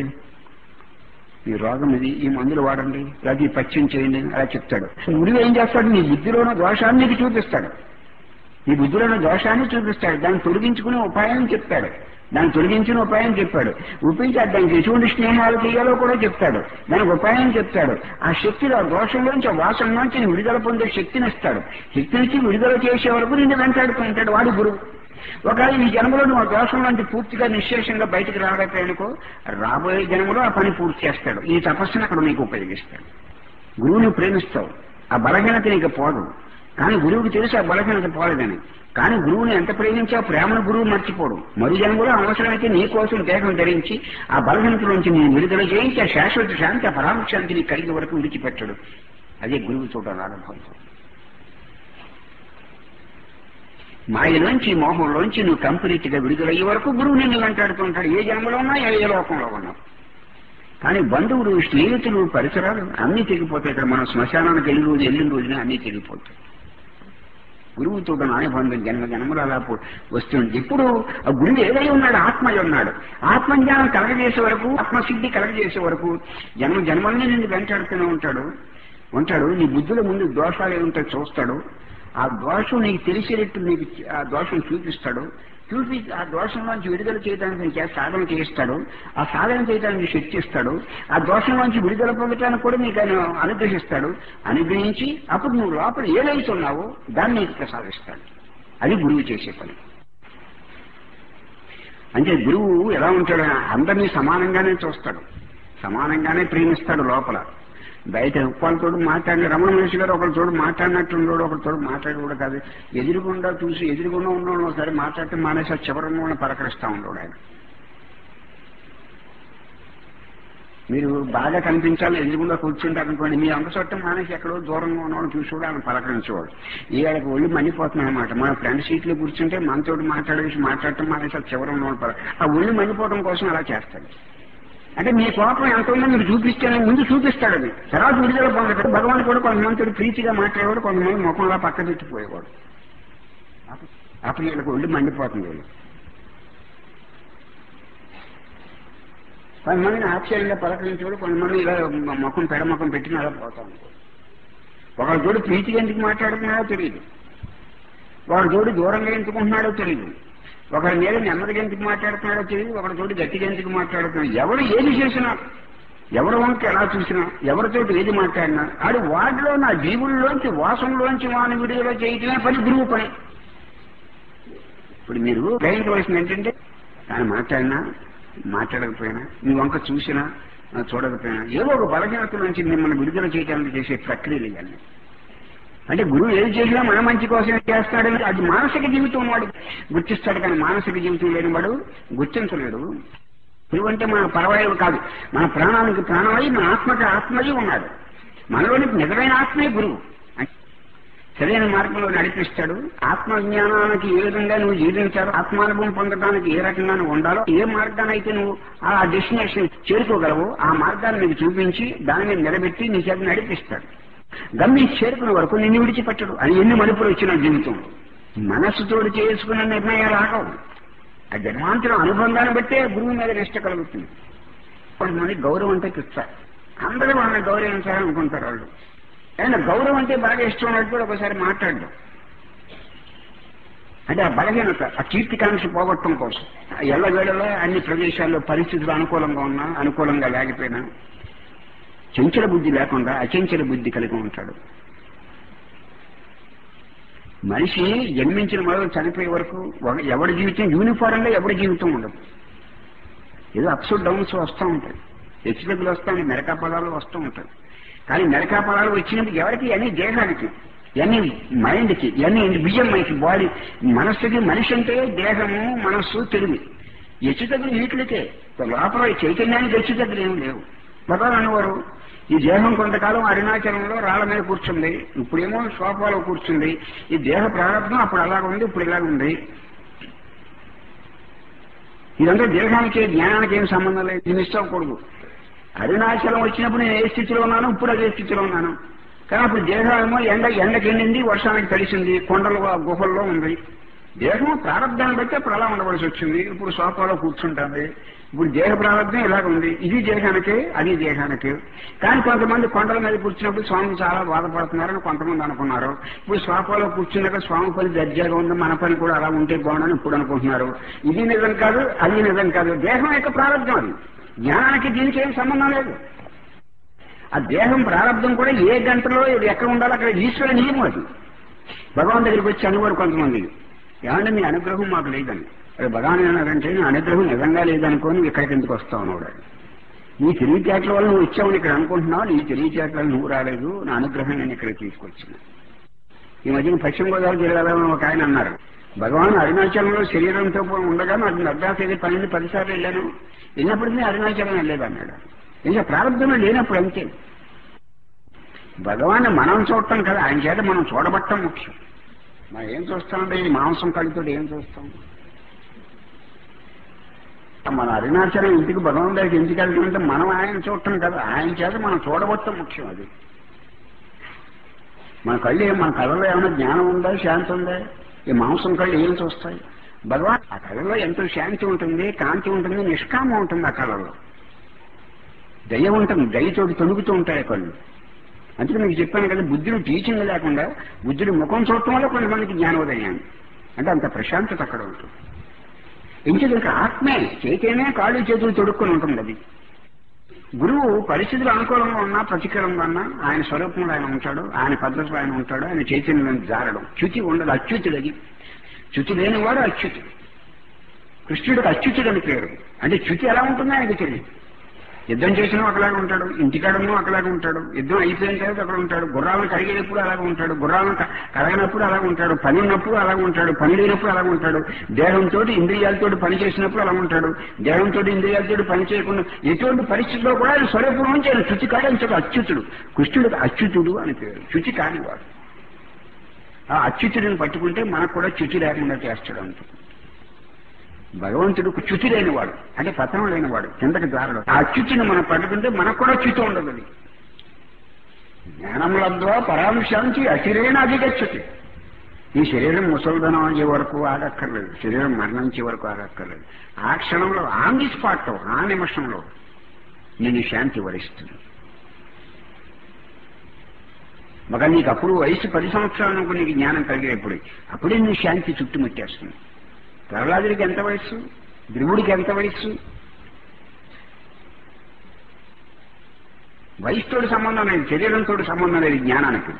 ఈ రోగం ఇది ఈ మందులు వాడండి లేదా ఈ పచ్చం చేయండి అలా చెప్తాడు గురువు ఏం చేస్తాడు నీ బుద్ధిలోని దోషాన్ని నీకు చూపిస్తాడు నీ బుద్ధిలోని దోషాన్ని చూపిస్తాడు దాన్ని తొలగించుకునే ఉపాయం చెప్తాడు దాన్ని తొలగించిన ఉపాయం చెప్పాడు ఉపయోగించాడు దానికి ఎటువంటి స్నేహాలు చేయాలో కూడా చెప్తాడు దానికి ఉపాయం చెప్తాడు ఆ శక్తిలో ఆ దోషంలోంచి ఆ వాసన నుంచి నీ విడుదల పొందే శక్తిని ఇస్తాడు శక్తినిచ్చి విడుదల చేసే వరకు నిన్ను వెంటాడుతూ ఉంటాడు వాడు గురువు ఒకవేళ ఈ జన్మలో నువ్వు ఆ దోషం లాంటి పూర్తిగా నిశ్శేషంగా బయటికి రాలేకపోయానుకో రాబోయే జన్మలో ఆ పని పూర్తి చేస్తాడు ఈ తపస్సును అక్కడ నీకు ఉపయోగిస్తాడు గురువుని ప్రేమిస్తావు ఆ బలహీనత నీకు పోదు కానీ గురువుకి తెలుసు ఆ బలహీనత పోలేదని కానీ గురువుని ఎంత ప్రేమించా ప్రేమను గురువు మర్చిపోడు మరు జన్మలో అవసరమైతే నీ కోసం దేహం ధరించి ఆ బలహీనత నుంచి నేను విడుదల చేయించి ఆ శాశ్వత శాంతి ఆ పరామ శాంతి నీకు కలిగే వరకు విడిచిపెట్టడు అదే గురువు చూడాలి అనుభవం మాయలోంచి మోహంలోంచి నువ్వు కంప్లీట్ గా విడుదలయ్యే వరకు గురువు నిన్ను వెంటాడుతూ ఉంటాడు ఏ జన్మలో ఉన్నా ఏ ఏ లోకంలో ఉన్నావు కానీ బంధువులు స్నేహితులు పరిసరాలు అన్ని తెగిపోతాయి ఇక్కడ మనం శ్మశానానికి వెళ్ళిన రోజు వెళ్ళిన రోజున అన్ని తెగిపోతాయి గురువుతో అనుబంధం జన్మ జన్మలు అలా పో- వస్తుంది ఇప్పుడు ఆ గురువు ఏదై ఉన్నాడు ఆత్మయ్య ఉన్నాడు ఆత్మజ్ఞానం కలగజేసే వరకు ఆత్మసిద్ధి కలగజేసే వరకు జన్మ జన్మల్ని నిన్ను వెంటాడుతూనే ఉంటాడు ఉంటాడు నీ బుద్ధిలో ముందు దోషాలు ఏముంటో చూస్తాడు ఆ దోషం నీకు తెలిసేటట్టు నీకు ఆ దోషం చూపిస్తాడు చూపి ఆ దోషం నుంచి విడుదల చేయడానికి నీకు సాధన చేయిస్తాడు ఆ సాధన చేయడానికి శక్తి ఇస్తాడు ఆ దోషం నుంచి విడుదల పొందడానికి కూడా నీకు ఆయన అనుగ్రహిస్తాడు అనుగ్రహించి అప్పుడు నువ్వు లోపల ఏదైతే ఉన్నావో దాన్ని నీకు ప్రసాదిస్తాడు అది గురువు చేసే పని అంటే గురువు ఎలా ఉంటాడు అందరినీ సమానంగానే చూస్తాడు సమానంగానే ప్రేమిస్తాడు లోపల బయట ఒకళ్ళతోడు మాట్లాడిన రమణ మహర్షి గారు ఒకరి తోడు మాట్లాడినట్టుండోడు ఒకరి తోడు మాట్లాడి కూడా కాదు ఎదురుగుండా చూసి ఎదురుగుండా ఉన్నోళ్ళు ఒకసారి మాట్లాడితే మానేసి ఆ చివరి ఉన్న పలకరిస్తా ఉండోడు ఆయన మీరు బాగా కనిపించాలి ఎదురుగుండా కూర్చుంటారు అనుకోండి మీ అంక చుట్టం మానేసి ఎక్కడో దూరంగా ఉన్నవాడు చూసి కూడా ఆయన పలకరించేవాడు ఈ వాళ్ళకి ఒళ్ళు మండిపోతున్నాయి అనమాట మన ఫ్రెండ్ సీట్లో కూర్చుంటే మనతోటి మాట్లాడేసి మాట్లాడటం మానేసి ఆ చివరి ఉన్నవాడు పల ఆ ఒళ్ళు మండిపోవడం కోసం అలా చేస్తాడు అంటే మీ కోపం ఎంత ఉందో మీరు చూపిస్తేనే ముందు చూపిస్తాడు అది తర్వాత విడుదల పొందడు భగవాన్ కూడా కొంతమంది ప్రీతిగా మాట్లాడేవాడు కొంతమంది ముఖంలో పక్క పెట్టిపోయేవాడు అప్పుడు వీళ్ళకి ఒళ్ళు మండిపోతుంది వీళ్ళు కొంతమందిని ఆశ్చర్యంగా పలకరించేవాడు కొంతమంది ఇలా ముఖం పెడ ముఖం పెట్టిన అలా పోతా ఉంటాడు ఒకళ్ళ జోడు ప్రీతిగా ఎందుకు మాట్లాడుతున్నాడో తెలియదు వాడు జోడు దూరంగా ఎందుకుంటున్నాడో తెలియదు ఒకరి మీద నెమ్మదిగా ఎందుకు మాట్లాడుతున్నాడో తెలియదు ఒకరి జోడు గట్టిగా ఎందుకు మాట్లాడుతున్నాడు ఎవడు ఏది చేసినా ఎవరి వంక ఎలా చూసినా ఎవరితో ఏది మాట్లాడినా ఆడు వాటిలో నా జీవుల్లోంచి వాసంలోంచి వాని విడుదల చేయటమే పని గురువు పని ఇప్పుడు మీరు గ్రహించవలసింది ఏంటంటే ఆయన మాట్లాడినా మాట్లాడకపోయినా నీ వంక చూసినా ఆ, చూడకపోయినా ఏదో ఒక బలహీనత నుంచి మిమ్మల్ని విడుదల చేయడానికి చేసే ప్రక్రియలు ఇవన్నీ అంటే గురువు ఏది చేసినా మన మంచి కోసమే చేస్తాడని అది మానసిక జీవితం వాడు గుర్తిస్తాడు కానీ మానసిక జీవితం లేని వాడు గుర్తించలేడు గురువు అంటే మన పరవాయువు కాదు మన ప్రాణానికి ప్రాణమై మన ఆత్మకి ఆత్మయ్యి ఉన్నాడు మనలోని నిజమైన ఆత్మే గురువు సరైన మార్గంలో నడిపిస్తాడు ఆత్మజ్ఞానానికి ఏ విధంగా నువ్వు జీవించాలో ఆత్మానుభవం పొందడానికి ఏ రకంగా నువ్వు ఉండాలో ఏ మార్గాన్ని అయితే నువ్వు ఆ డెస్టినేషన్ చేరుకోగలవో ఆ మార్గాన్ని నీకు చూపించి దానిని నిలబెట్టి నీ చేత నడిపిస్తాడు గమ్యం చేరుకునే వరకు నిన్ను విడిచిపెట్టడు అని ఎన్ని మలుపులు వచ్చిన జీవితం మనస్సుతోడు చేసుకున్న నిర్ణయాలు ఆగవు ఆ జన్మాంతరం అనుబంధాన్ని బట్టే గురువు మీద నిష్ట కలుగుతుంది కొంతమంది గౌరవం అంటే పిచ్చ అందరూ వాళ్ళని గౌరవించాలనుకుంటారు వాళ్ళు అయినా గౌరవం అంటే బాగా ఇష్టం ఉన్నట్టు కూడా ఒకసారి మాట్లాడడం అంటే ఆ బలహీనత ఆ కీర్తికాంక్ష పోగొట్టడం కోసం ఆ ఎల్లవేళలో అన్ని ప్రదేశాల్లో పరిస్థితులు అనుకూలంగా ఉన్నా అనుకూలంగా లేకపోయినా చంచల బుద్ధి లేకుండా అచంచల బుద్ధి కలిగి ఉంటాడు మనిషి జన్మించిన మొదలు చనిపోయే వరకు ఒక- ఎవడి జీవితం యూనిఫారం గా ఎవడి జీవితం ఉండదు ఏదో అప్స్ డౌన్స్ వస్తూ ఉంటాయి హెచ్చుతగ్గులు వస్తాయి మెరకా పదాలు వస్తూ ఉంటాయి కానీ మెరకా పదాలు వచ్చినప్పుడు ఎవరికి అన్ని దేహానికి ఇవన్నీ మైండ్కి ఇవన్నీ బియ్యం మనకి బాడీ మనస్సుకి మనిషి అంటే దేహము మనస్సు తెలివి హెచ్చుతగ్గులు వీటికే లోపల ఈ చైతన్యానికి హెచ్చుతగ్గులు ఏమి లేవు భగవాన్ అనేవారు ఈ దేహం కొంతకాలం అరుణాచలంలో రాళ్ల మీద కూర్చుంది ఇప్పుడేమో సోఫాలో కూర్చుంది ఈ దేహ ప్రారంభం అప్పుడు అలాగ ఉంది ఇప్పుడు ఇలాగ ఉంది ఇదంతా దేహానికి జ్ఞానానికి ఏం సంబంధం లేదు ఇది మిస్ అవ్వకూడదు అరుణాచలం వచ్చినప్పుడు నేను ఏ స్థితిలో ఉన్నాను ఇప్పుడు అదే స్థితిలో ఉన్నాను కానీ అప్పుడు దేహమేమో ఎండ ఎండకి ఎండింది వర్షానికి తడిసింది కొండలు ఆ గుహల్లో ఉంది దేహం ప్రారంభాన్ని బట్టి అప్పుడు అలా ఉండవలసి వచ్చింది ఇప్పుడు సోఫాలో కూర్చుంటుంది ఇప్పుడు దేహ ప్రారంభం ఇలాగ ఉంది ఇది దేహానికి అది దేహానికి కానీ కొంతమంది కొండల మీద కూర్చున్నప్పుడు స్వామి చాలా బాధపడుతున్నారని కొంతమంది అనుకున్నారు ఇప్పుడు సోఫాలో కూర్చున్నాక స్వామి పని దర్జాగా ఉంది మన పని కూడా అలా ఉంటే బాగుండని ఇప్పుడు అనుకుంటున్నారు ఇది నిజం కాదు అది నిజం కాదు దేహం యొక్క ప్రారంభం అది జ్ఞానానికి దీనికి ఏం సంబంధం లేదు ఆ దేహం ప్రారంభం కూడా ఏ గంటలో ఇది ఎక్కడ ఉండాలో అక్కడ ఈశ్వర నియమం అది భగవాన్ దగ్గరికి వచ్చి అనుకోరు కొంతమంది ఏమంటే మీ అనుగ్రహం మాకు లేదని అరే భగవాన్ ఏమన్నారంటే నా అనుగ్రహం నిజంగా లేదనుకోని ఇక్కడికి ఎందుకు వస్తావు అన్నాడు నీ తెలివితేటల వల్ల నువ్వు వచ్చావు ఇక్కడ అనుకుంటున్నావు నీ తెలివితేటల నువ్వు రాలేదు నా అనుగ్రహం నేను ఇక్కడికి తీసుకొచ్చిన ఈ మధ్యన పశ్చిమ గోదావరి జిల్లాలో ఒక ఆయన అన్నారు భగవాన్ అరుణాచలంలో శరీరంతో ఉండగా నాకు మద్రాసు ఏది పన్నెండు పదిసార్లు వెళ్ళాను వెళ్ళినప్పటికీ అరుణాచలం వెళ్ళలేదు అన్నాడు ఇంకా ప్రారంభంలో లేనప్పుడు అంతే భగవాన్ మనం చూడటం కదా ఆయన చేత మనం చూడబట్టం ముఖ్యం మనం ఏం చూస్తామంటే ఈ మాంసం కళ్ళతో ఏం చూస్తాం మన అరుణాచలం ఇంటికి భగవాన్ దగ్గరికి ఎందుకు వెళ్తామంటే మనం ఆయన చూడటం కదా ఆయన చేత మనం చూడబట్టం ముఖ్యం అది మన కళ్ళు ఏం- మన కళ్ళలో ఏమైనా జ్ఞానం ఉందా శాంతి ఉందా ఈ మాంసం కళ్ళు ఏం చూస్తాయి భగవాన్ ఆ కళ్ళలో ఎంతో శాంతి ఉంటుంది కాంతి ఉంటుంది నిష్కామం ఉంటుంది ఆ కళ్ళలో దయ ఉంటుంది దయతోటి తొలుగుతూ ఉంటాయి ఆ కళ్ళు అందుకే మీకు చెప్పాను కదా బుద్ధుడు టీచింగ్ లేకుండా బుద్ధుడి ముఖం చూడటం వల్ల కొంతమందికి జ్ఞానోదయాన్ని అంటే అంత ప్రశాంతత అక్కడ ఉంటుంది ఇంకేది ఇంకా ఆత్మే చైతన్యమే కాళ్ళు చేతులు తొడుక్కొని ఉంటుంది అది గురువు పరిస్థితులు అనుకూలంగా ఉన్నా ప్రతికూలంగా ఉన్నా ఆయన స్వరూపంలో ఆయన ఉంటాడు ఆయన పద్ధతిలో ఆయన ఉంటాడు ఆయన చైతన్యం జారడం చ్యుతి ఉండదు అచ్యుతుడు అది చ్యుతి లేనివాడు అచ్యుతుడు కృష్ణుడికి అచ్యుతుడు అని పేరు అంటే చ్యుతి ఎలా ఉంటుందో ఆయనకి తెలియదు యుద్ధం చేసినా ఒకలాగా ఉంటాడు ఇంటికాడను ఒకలాగా ఉంటాడు యుద్ధం అయిపోయిన తర్వాత అక్కడ ఉంటాడు గుర్రాలను కడిగేటప్పుడు అలాగే ఉంటాడు గుర్రాలను క- కడగనప్పుడు అలాగే ఉంటాడు పని ఉన్నప్పుడు అలాగే ఉంటాడు పని లేనప్పుడు అలాగే ఉంటాడు దేహంతో ఇంద్రియాలతో పని చేసినప్పుడు అలా ఉంటాడు దేహంతో ఇంద్రియాలతో పని చేయకుండా ఎటువంటి పరిస్థితుల్లో కూడా ఆయన స్వరూపం నుంచి ఆయన శుచి కాడించాడు అచ్యుతుడు కృష్ణుడికి అచ్యుతుడు అని పేరు శుచి కానివాడు ఆ అచ్యుతుడిని పట్టుకుంటే మనకు కూడా చ్యుతి లేకుండా చేస్తాడు అంతే భగవంతుడు చ్యుతి లేనివాడు అంటే పతనం లేనివాడు కిందకి జారడు ఆ అచ్యుతిని మనం పట్టుకుంటే మనకు కూడా చ్యుతి ఉండదు అది జ్ఞానం లబ్ధ్వా పరాంశాంతి అశిరేణ అధిగచ్చతి ఈ శరీరం ముసల్దనం అయ్యే వరకు ఆగక్కర్లేదు శరీరం మరణించే వరకు ఆగక్కర్లేదు ఆ క్షణంలో ఆన్ ది స్పాట్ ఆ నిమిషంలో నేను శాంతి వరిస్తుంది మగ నీకు అప్పుడు వయసు పది సంవత్సరాలకు నీకు జ్ఞానం కలిగేప్పుడు అప్పుడే నీ శాంతి చుట్టుముట్టేస్తుంది ప్రహ్లాదుడికి ఎంత వయస్సు ధ్రువుడికి ఎంత వయస్సు వయసుతోటి సంబంధం లేదు శరీరంతో సంబంధం లేదు జ్ఞానానికి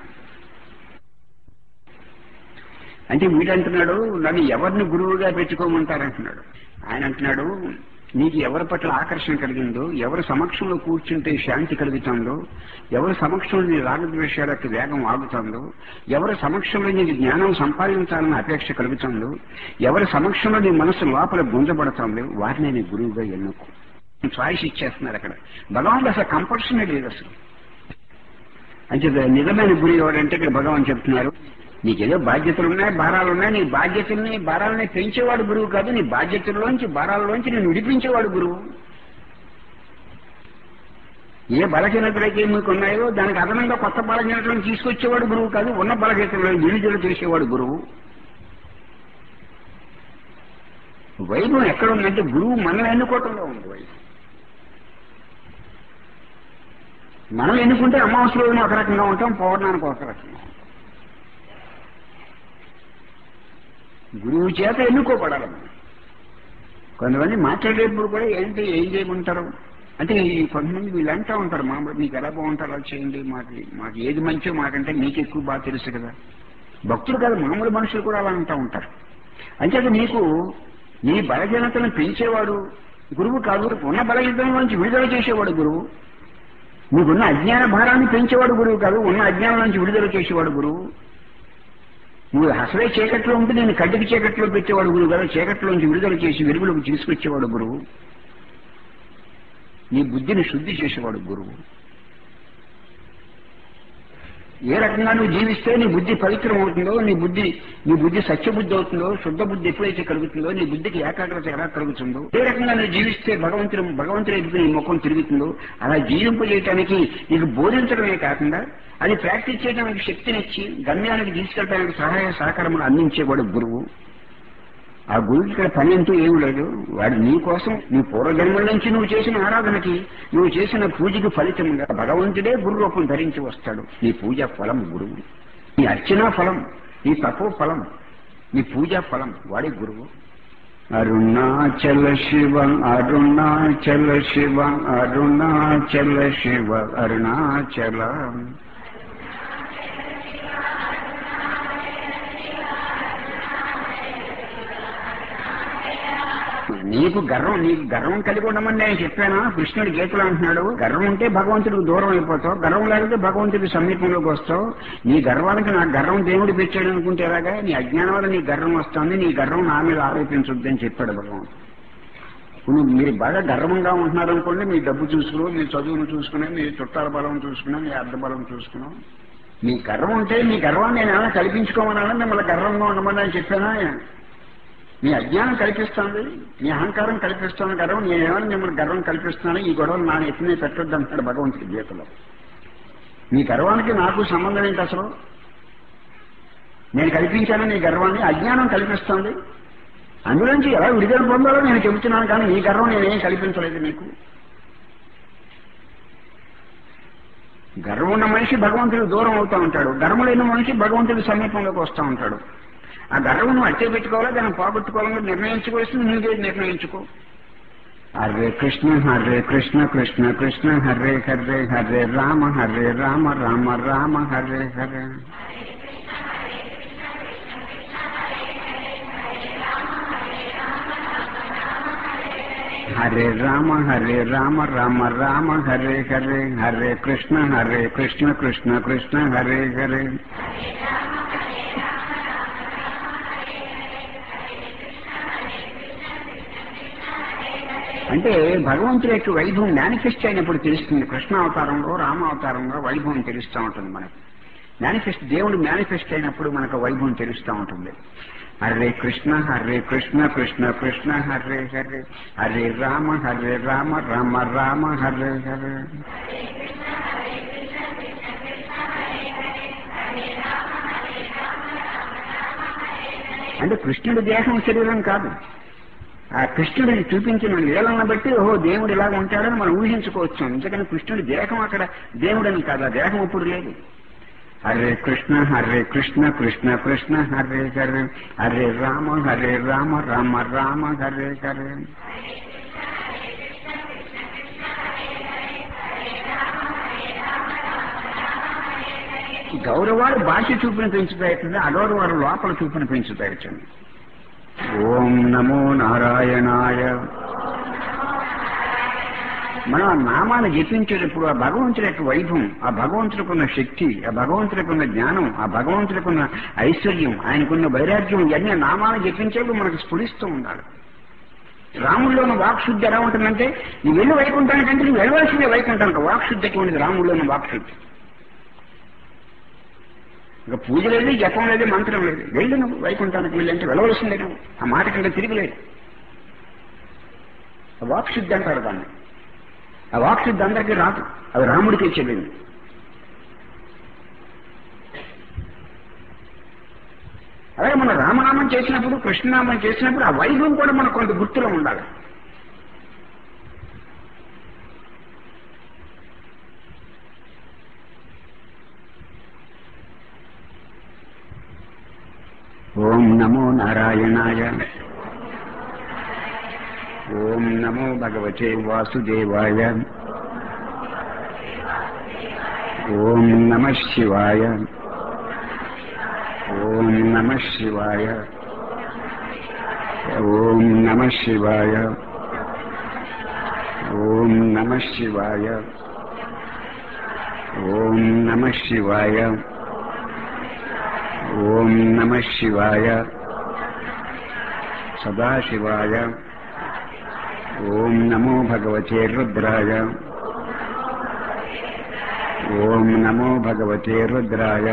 అంటే వీడంటున్నాడు నన్ను ఎవరిని గురువుగా పెట్టుకోమంటారంటున్నాడు ఆయన అంటున్నాడు నీకు ఎవరి పట్ల ఆకర్షణ కలిగిందో ఎవరి సమక్షంలో కూర్చుంటే శాంతి కలుగుతుందో ఎవరి సమక్షంలో నీ రాగద్వేషాలకు వేగం ఆగుతుందో ఎవరి సమక్షంలో నీకు జ్ఞానం సంపాదించాలని అపేక్ష కలుగుతుందో ఎవరి సమక్షంలో నీ మనసు లోపల గుంజబడుతుందో వారిని నీ గురువుగా ఎన్నుకో చాయిస్ ఇచ్చేస్తున్నారు అక్కడ భగవాన్ అసలు కంపల్సరీ లేదు అసలు అంటే నిజమైన గురి ఎవరంటే ఇక్కడ భగవాన్ చెప్తున్నారు నీకేదో బాధ్యతలు ఉన్నాయి భారాలు ఉన్నాయి నీ బాధ్యతల్ని భారాలని పెంచేవాడు గురువు కాదు నీ బాధ్యతల్లోంచి భారాల్లోంచి నేను విడిపించేవాడు గురువు ఏ బలహీనతలైతే మీకు ఉన్నాయో దానికి అదనంగా కొత్త బలహీనతలను తీసుకొచ్చేవాడు గురువు కాదు ఉన్న బలహీనతలను విడుదల చేసేవాడు గురువు వైభవం ఎక్కడ ఉందంటే గురువు మనల్ని ఎన్నుకోవటంలో ఉంది వైభవం మనం ఎన్నుకుంటే అమావాస్య రోజున ఒక రకంగా ఉంటాం పౌర్ణానికి ఒక రకంగా ఉంటాం గురువు చేత ఎన్నుకోబడాలి మనం కొంతమంది మాట్లాడేటప్పుడు కూడా ఏంటి ఏం చేయమంటారు అంటే ఈ కొంతమంది వీళ్ళు అంటూ ఉంటారు మామూలు మీకు ఎలా బాగుంటారో అలా చేయండి మాకు మాకు ఏది మంచో మాకంటే మీకు ఎక్కువ బాగా తెలుసు కదా భక్తులు కాదు మామూలు మనుషులు కూడా అలా అంటూ ఉంటారు అంచేత నీకు నీ బలహీనతను పెంచేవాడు గురువు కాదు ఉన్న బలహీనతల నుంచి విడుదల చేసేవాడు గురువు నీకున్న అజ్ఞాన భారాన్ని పెంచేవాడు గురువు కాదు ఉన్న అజ్ఞానం నుంచి విడుదల చేసేవాడు గురువు నువ్వు అసలే చీకట్లో ఉంటే నేను కడ్డికి చీకట్లో పెట్టేవాడు గురువు కదా చీకట్లోంచి విడుదల చేసి వెలుగులోకి తీసుకొచ్చేవాడు గురువు నీ బుద్ధిని శుద్ధి చేసేవాడు గురువు ఏ రకంగా నువ్వు జీవిస్తే నీ బుద్ధి పవిత్రం అవుతుందో నీ బుద్ధి నీ బుద్ధి సత్యబుద్ధి అవుతుందో శుద్ధ బుద్ధి ఎప్పుడైతే కలుగుతుందో నీ బుద్ధికి ఏకాగ్రత ఎలా కలుగుతుందో ఏ రకంగా నువ్వు జీవిస్తే భగవంతుడు భగవంతుడు ఎదుగు నీ ముఖం తిరుగుతుందో అలా జీవింపజేయటానికి నీకు బోధించడమే కాకుండా అది ప్రాక్టీస్ చేయడానికి శక్తినిచ్చి గమ్యానికి తీసుకెళ్ళడానికి సహాయ సహకారములు అందించేవాడు గురువు ఆ గురువుకి ఇక్కడ పని అంటూ ఏమి లేదు వాడు నీ కోసం నీ పూర్వజన్మల నుంచి నువ్వు చేసిన ఆరాధనకి నువ్వు చేసిన పూజకి ఫలితంగా భగవంతుడే గురు రూపం ధరించి వస్తాడు నీ పూజ ఫలం గురువు నీ అర్చనా ఫలం నీ తపో ఫలం నీ పూజా ఫలం వాడే గురువు అరుణాచల శివ అరుణాచల శివ అరుణాచల శివ అరుణాచల నీకు గర్వం నీకు గర్వం కలిగి ఉండమని నేను చెప్పానా కృష్ణుడు గీతలు అంటున్నాడు గర్వం ఉంటే భగవంతుడికి దూరం అయిపోతావు గర్వం లేకపోతే భగవంతుడి సమీపంలోకి వస్తావు నీ గర్వానికి నా గర్వం దేవుడు పెట్టాడు అనుకుంటే ఎలాగా నీ అజ్ఞానం వల్ల నీ గర్వం వస్తుంది నీ గర్వం నా మీద ఆరోపించొద్దని చెప్పాడు భగవంతుడు ఇప్పుడు మీరు బాగా గర్వంగా ఉంటున్నారు అనుకోండి మీ డబ్బు చూసుకుని మీ చదువును చూసుకుని మీ చుట్టాల బలం చూసుకుని మీ అర్ధ బలం చూసుకున్నాం మీ గర్వం ఉంటే మీ గర్వాన్ని నేను ఏమైనా కల్పించుకోమన్నా మిమ్మల్ని గర్వంగా ఉండమని అని చెప్పానా మీ అజ్ఞానం కల్పిస్తుంది మీ అహంకారం కల్పిస్తుంది గర్వం నేనేమైనా మిమ్మల్ని గర్వం కల్పిస్తున్నాను ఈ గొడవలు నా ఎత్తునే పెట్టొద్దు అంటాడు భగవంతుడి గీతలో మీ గర్వానికి నాకు సంబంధం ఏంటి అసలు నేను కల్పించాను నీ గర్వాన్ని అజ్ఞానం కల్పిస్తుంది అందులోంచి ఎలా విడుదల పొందాలో నేను చెబుతున్నాను కానీ నీ గర్వం నేనేం కల్పించలేదు నీకు గర్వం ఉన్న మనిషి భగవంతుడికి దూరం అవుతా ఉంటాడు గర్వం లేని మనిషి భగవంతుడి సమీపంలోకి వస్తూ ఉంటాడు ఆ గర్వం నువ్వు అట్టే పెట్టుకోవాలా దాన్ని పోగొట్టుకోవాలని నిర్ణయించుకోవాల్సింది నువ్వే నిర్ణయించుకో హరే కృష్ణ హరే కృష్ణ కృష్ణ కృష్ణ హరే హరే హరే రామ హరే రామ రామ రామ హరే హరే హరే రామ హరే రామ రామ రామ హరే హరే హరే కృష్ణ హరే కృష్ణ కృష్ణ కృష్ణ హరే హరే అంటే భగవంతుడి యొక్క వైభవం మేనిఫెస్ట్ అయినప్పుడు తెలుస్తుంది కృష్ణ అవతారంలో రామ అవతారంలో వైభవం తెలుస్తూ ఉంటుంది మనకు మేనిఫెస్ట్ దేవుడు మేనిఫెస్ట్ అయినప్పుడు మనకు వైభవం తెలుస్తూ ఉంటుంది హరే కృష్ణ హరే కృష్ణ కృష్ణ కృష్ణ హరే హరే హరే రామ హరే రామ రామ రామ హరే హరే అంటే కృష్ణుడి దేహం శరీరం కాదు ఆ కృష్ణుడిని చూపించిన లీలను బట్టి ఓహో దేవుడు ఇలాగ ఉంటాడని మనం ఊహించుకోవచ్చు ఎందుకని కృష్ణుడి దేహం అక్కడ దేవుడని కాదు ఆ దేహం ఇప్పుడు లేదు హరే కృష్ణ హరే కృష్ణ కృష్ణ కృష్ణ హరే హరే హరే రామ హరే రామ రామ రామ హరే హరే ఈ గౌరవాలు భాష చూపుని పెంచుతాయటండి అగౌరవాలు లోపల చూపుని పెంచుతాయటండి ఓం నమో నారాయణాయ మనం ఆ నామాన్ని జపించేటప్పుడు ఆ భగవంతుడి యొక్క వైభవం ఆ భగవంతుడికున్న శక్తి ఆ భగవంతుడికున్న జ్ఞానం ఆ భగవంతుడికున్న ఐశ్వర్యం ఆయనకున్న వైరాగ్యం ఇవన్నీ నామాన్ని జపించేప్పుడు మనకు స్ఫురిస్తూ ఉండాలి రాముల్లోని వాక్శుద్ధి ఎలా ఉంటుందంటే నీ వెళ్ళి వైకుంఠానికంటే నువ్వు వెళ్ళవలసిందే వైకుంఠానికి వాక్శుద్ధికి ఉండేది రాముల్లోని వాక్శుద్ధి ఇంకా పూజ లేదు జపం లేదు మంత్రం లేదు వెళ్ళి నువ్వు వైకుంఠానికి వెళ్ళంటే వెళ్ళవలసిందే నువ్వు ఆ మాట కంటే తిరిగిలేదు ఆ వాక్శుద్ధి అంటారు దాన్ని ఆ వాక్శుద్ధి అందరికీ రాదు అది రాముడికి చెల్లింది అలాగే మనం రామనామం చేసినప్పుడు కృష్ణనామం చేసినప్పుడు ఆ వైభవం కూడా మనకు కొంత గుర్తులో ఉండాలి ఓం నమో నారాయణాయ ఓం నమో భగవతే వాసుదేవాయ ఓం నమ శివాయ ఓం నమ శివాయ ఓం నమ శివాయ ఓం నమ శివాయ ఓం నమ శివాయ ఓం నమ శివాయ సదాశివాయ ఓం నమో భగవతే రుద్రాయ ఓం నమో భగవతే రుద్రాయ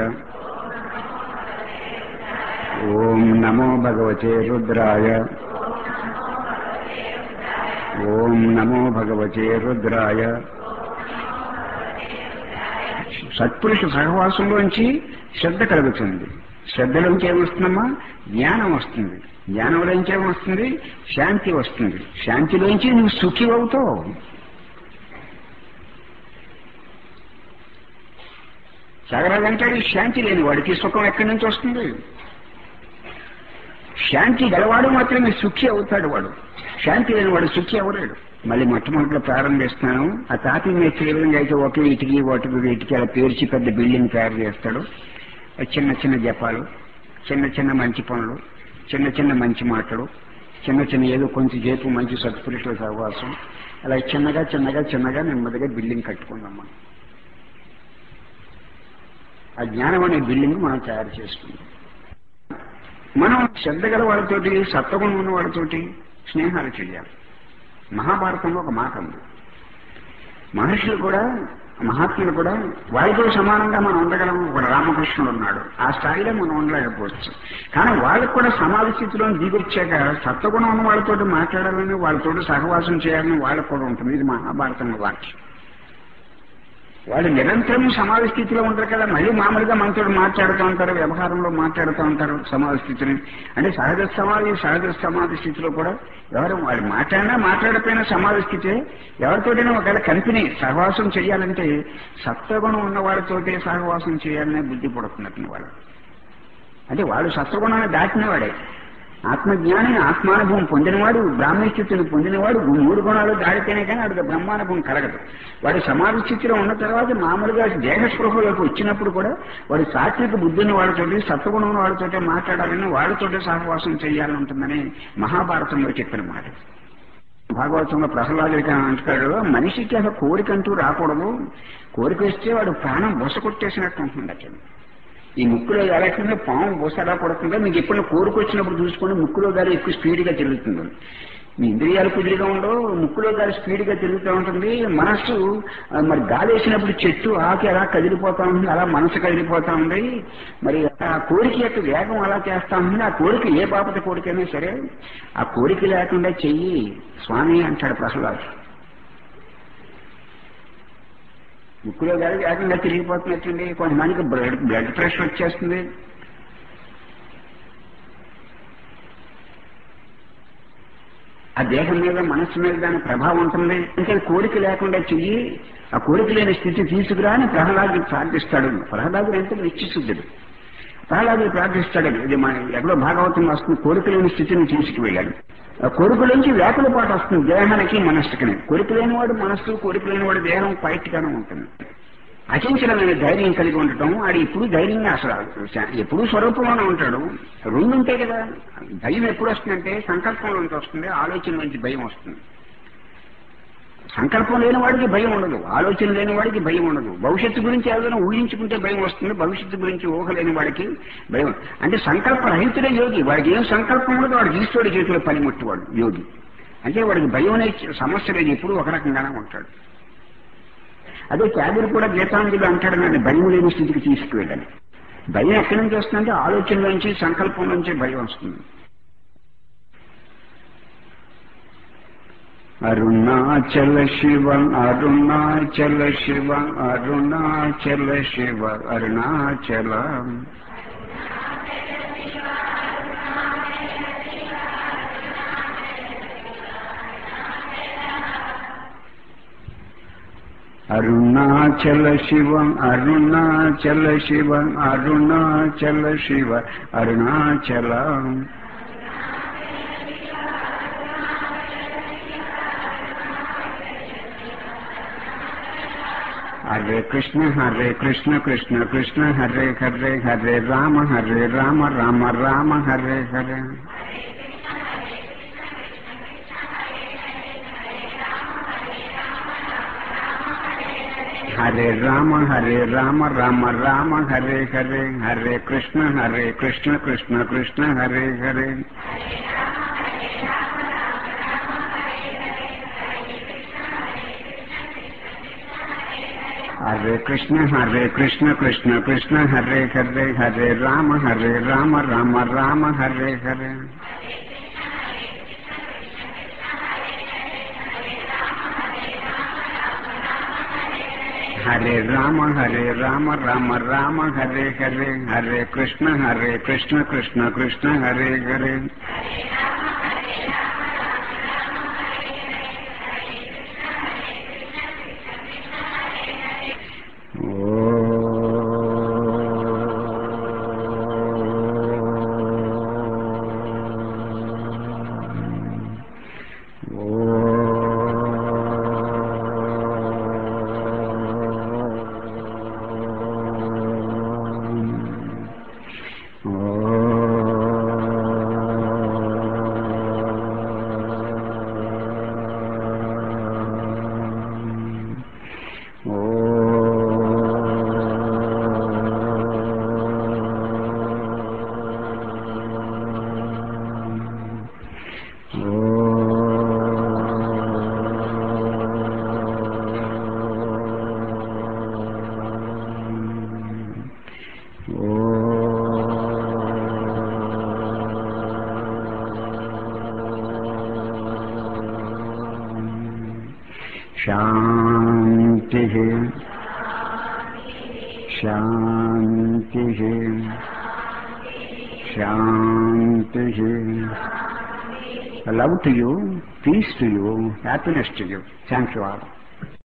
ఓం నమో భగవతే రుద్రాయ ఓం నమో భగవతే రుద్రాయ సత్పురుష సహవాసంలోంచి శ్రద్ధ కలుగుతుంది శ్రద్ధలోంచి ఏమొస్తుందమ్మా జ్ఞానం వస్తుంది జ్ఞానంలోంచి ఏమొస్తుంది శాంతి వస్తుంది శాంతిలోంచి నువ్వు సుఖి అవుతావు సగరాజు అంటాడు శాంతి లేని వాడికి సుఖం ఎక్కడి నుంచి వస్తుంది శాంతి గలవాడు మాత్రమే సుఖి అవుతాడు వాడు శాంతి లేని వాడు సుఖి అవ్వలేడు మళ్ళీ మొట్టమొదటిలో ప్రారంభిస్తున్నాను ఆ తాపి మీద తీవ్రంగా అయితే ఒకే ఇటుకి ఒకటి ఇటుకి అలా పేర్చి పెద్ద బిల్డింగ్ తయారు చేస్తాడు చిన్న చిన్న జపాలు చిన్న చిన్న మంచి పనులు చిన్న చిన్న మంచి మాటలు చిన్న చిన్న ఏదో కొంచెం సేపు మంచి సత్పురుషుల సహవాసం అలా చిన్నగా చిన్నగా చిన్నగా నెమ్మదిగా బిల్డింగ్ కట్టుకుందాం ఆ జ్ఞానం అనే బిల్డింగ్ మనం తయారు చేసుకుందాం మనం శ్రద్ధ గల వాళ్ళతోటి సత్వగుణం ఉన్న వాళ్ళతోటి స్నేహాలు చేయాలి మహాభారతంలో ఒక మాట ఉంది మహర్షులు కూడా మహాత్ములు కూడా వారితో సమానంగా మనం ఉండగలం ఒక రామకృష్ణుడు ఉన్నాడు ఆ స్థాయిలో మనం ఉండలేకపోవచ్చు కానీ వాళ్ళకు కూడా సమాధి స్థితిలో దిగొచ్చాక సత్వగుణం ఉన్న వాళ్ళతో మాట్లాడాలని వాళ్ళతో సహవాసం చేయాలని వాళ్ళకు కూడా ఉంటుంది ఇది మహాభారతంలో వాక్యం వాళ్ళు నిరంతరం సమాధి స్థితిలో ఉంటారు కదా మళ్ళీ మామూలుగా మనతో మాట్లాడుతూ ఉంటారు వ్యవహారంలో మాట్లాడుతూ ఉంటారు సమాధి స్థితిని అంటే సహజ సమాధి సహజ సమాధి స్థితిలో కూడా ఎవరు వాళ్ళు మాట్లాడినా మాట్లాడకపోయినా సమాధి స్థితి ఎవరితోటైనా ఒకవేళ కంపెనీ సహవాసం చేయాలంటే సత్వగుణం ఉన్న వాళ్ళతోటే సహవాసం చేయాలనే బుద్ధి పుడుతున్నట్టు వాళ్ళు అంటే వాళ్ళు సత్వగుణాన్ని దాటినవాడే ఆత్మజ్ఞాని ఆత్మానుభవం పొందినవాడు బ్రాహ్మణ స్థితిని పొందినవాడు మూడు గుణాలు దాడితేనే కానీ వాడికి బ్రహ్మానుభవం కలగదు వాడు సమాధి స్థితిలో ఉన్న తర్వాత మామూలుగా దేహ స్పృహలోకి వచ్చినప్పుడు కూడా వాడు సాత్విక బుద్ధిని వాళ్ళతోటి సత్వగుణం వాళ్ళతోటే మాట్లాడాలని వాళ్ళతోటే సహవాసం చేయాలని ఉంటుందని మహాభారతంలో చెప్పిన మాట భాగవతంలో ప్రహ్లాదుడికి అంటాడు మనిషికి అసలు కోరిక అంటూ రాకూడదు కోరిక వస్తే వాడు ప్రాణం బొస కొట్టేసినట్టు ఉంటుంది అతను ఈ ముక్కులో ఎలాంటి పాము బొస ఎలా కొడుతుందో మీకు ఎప్పుడు కోరిక వచ్చినప్పుడు చూసుకొని ముక్కులో గాలి ఎక్కువ స్పీడ్గా తిరుగుతుంది మీ ఇంద్రియాలు కుదిరిగా ఉండవు ముక్కులో గాలి స్పీడ్గా తిరుగుతూ ఉంటుంది మనస్సు ఆ, మరి గాలి వేసినప్పుడు చెట్టు ఆకు ఎలా కదిలిపోతా ఉంటుంది అలా మనసు కదిలిపోతా ఉంది మరి ఆ కోరిక యొక్క వేగం అలా చేస్తా ఉంటుంది ఆ కోరిక ఏ బాపత కోరికైనా సరే ఆ కోరిక లేకుండా చెయ్యి స్వామి అంటాడు ప్రహ్లాద్ ముక్కులో గాలి వేగంగా తిరిగిపోతున్నట్టుంది కొంతమందికి బ్లడ్ బ్లడ్ ప్రెషర్ వచ్చేస్తుంది ఆ దేహం మీద మనస్సు మీద దాని ప్రభావం ఉంటుంది అంటే కోరిక లేకుండా చెయ్యి ఆ కోరిక లేని స్థితి తీసుకురా అని ప్రహ్లాదుడు ప్రార్థిస్తాడు ప్రహ్లాదుడు అంటే నిత్యశుద్ధుడు ప్రహ్లాదుడు ప్రార్థిస్తాడు ఇది మన ఎక్కడో భాగవతం వస్తుంది కోరిక లేని స్థితిని తీసుకువెళ్ళాడు ఆ కోరిక నుంచి వ్యాకుల పాటు వస్తుంది దేహానికి మనస్సుకి కోరిక లేనివాడు మనస్సు కోరిక లేనివాడు దేహం పైట్గానే ఉంటుంది అచంచలమైన ధైర్యం కలిగి ఉండటం ఆడు ఎప్పుడు ధైర్యంగా అసలు ఎప్పుడు స్వరూపంలోనే ఉంటాడు రెండు ఉంటాయి కదా భయం ఎప్పుడు వస్తుందంటే సంకల్పంలో నుంచి వస్తుంది ఆలోచన నుంచి భయం వస్తుంది సంకల్పం లేని వాడికి భయం ఉండదు ఆలోచన లేని వాడికి భయం ఉండదు భవిష్యత్తు గురించి ఏదైనా ఊహించుకుంటే భయం వస్తుంది భవిష్యత్తు గురించి ఊహ లేని వాడికి భయం అంటే సంకల్ప రహితుడే యోగి వాడికి ఏం సంకల్పం ఉండదు వాడికి ఈశ్వరుడి చేతిలో పనిముట్టువాడు యోగి అంటే వాడికి భయం అనే సమస్య లేదు ఎప్పుడు ఒక రకంగానే ఉంటాడు అదే త్యాగుడు కూడా గీతాంజలి అంటాడు నన్ను భయం లేని స్థితికి తీసుకువెళ్ళని భయం ఎక్కడి నుంచి వస్తుందంటే ఆలోచన నుంచి సంకల్పం నుంచి భయం వస్తుంది అరుణాచల శివ అరుణాచల శివ అరుణాచల శివ అరుణాచల అరుణాచల శివ అరుణాచల శివ అరుణాచల శివ అరుణాచల హరే కృష్ణ హరే కృష్ణ కృష్ణ కృష్ణ హరే హరే హరే రామ హరే రామ రామ రామ హరే హరే హరే రామ హరే రామ రామ రామ హరే హరే హరే కృష్ణ హరే కృష్ణ కృష్ణ కృష్ణ హరే హరే హరే కృష్ణ హరే కృష్ణ కృష్ణ కృష్ణ హరే హరే హరే రామ హరే రామ రామ రామ హరే హరే హరే రామ హరే రామ రామ రామ హరే హరే హరే కృష్ణ హరే కృష్ణ కృష్ణ కృష్ణ హరే హరే శాంతి శాంతి శాంతి love to you peace to you happiness to you thank you all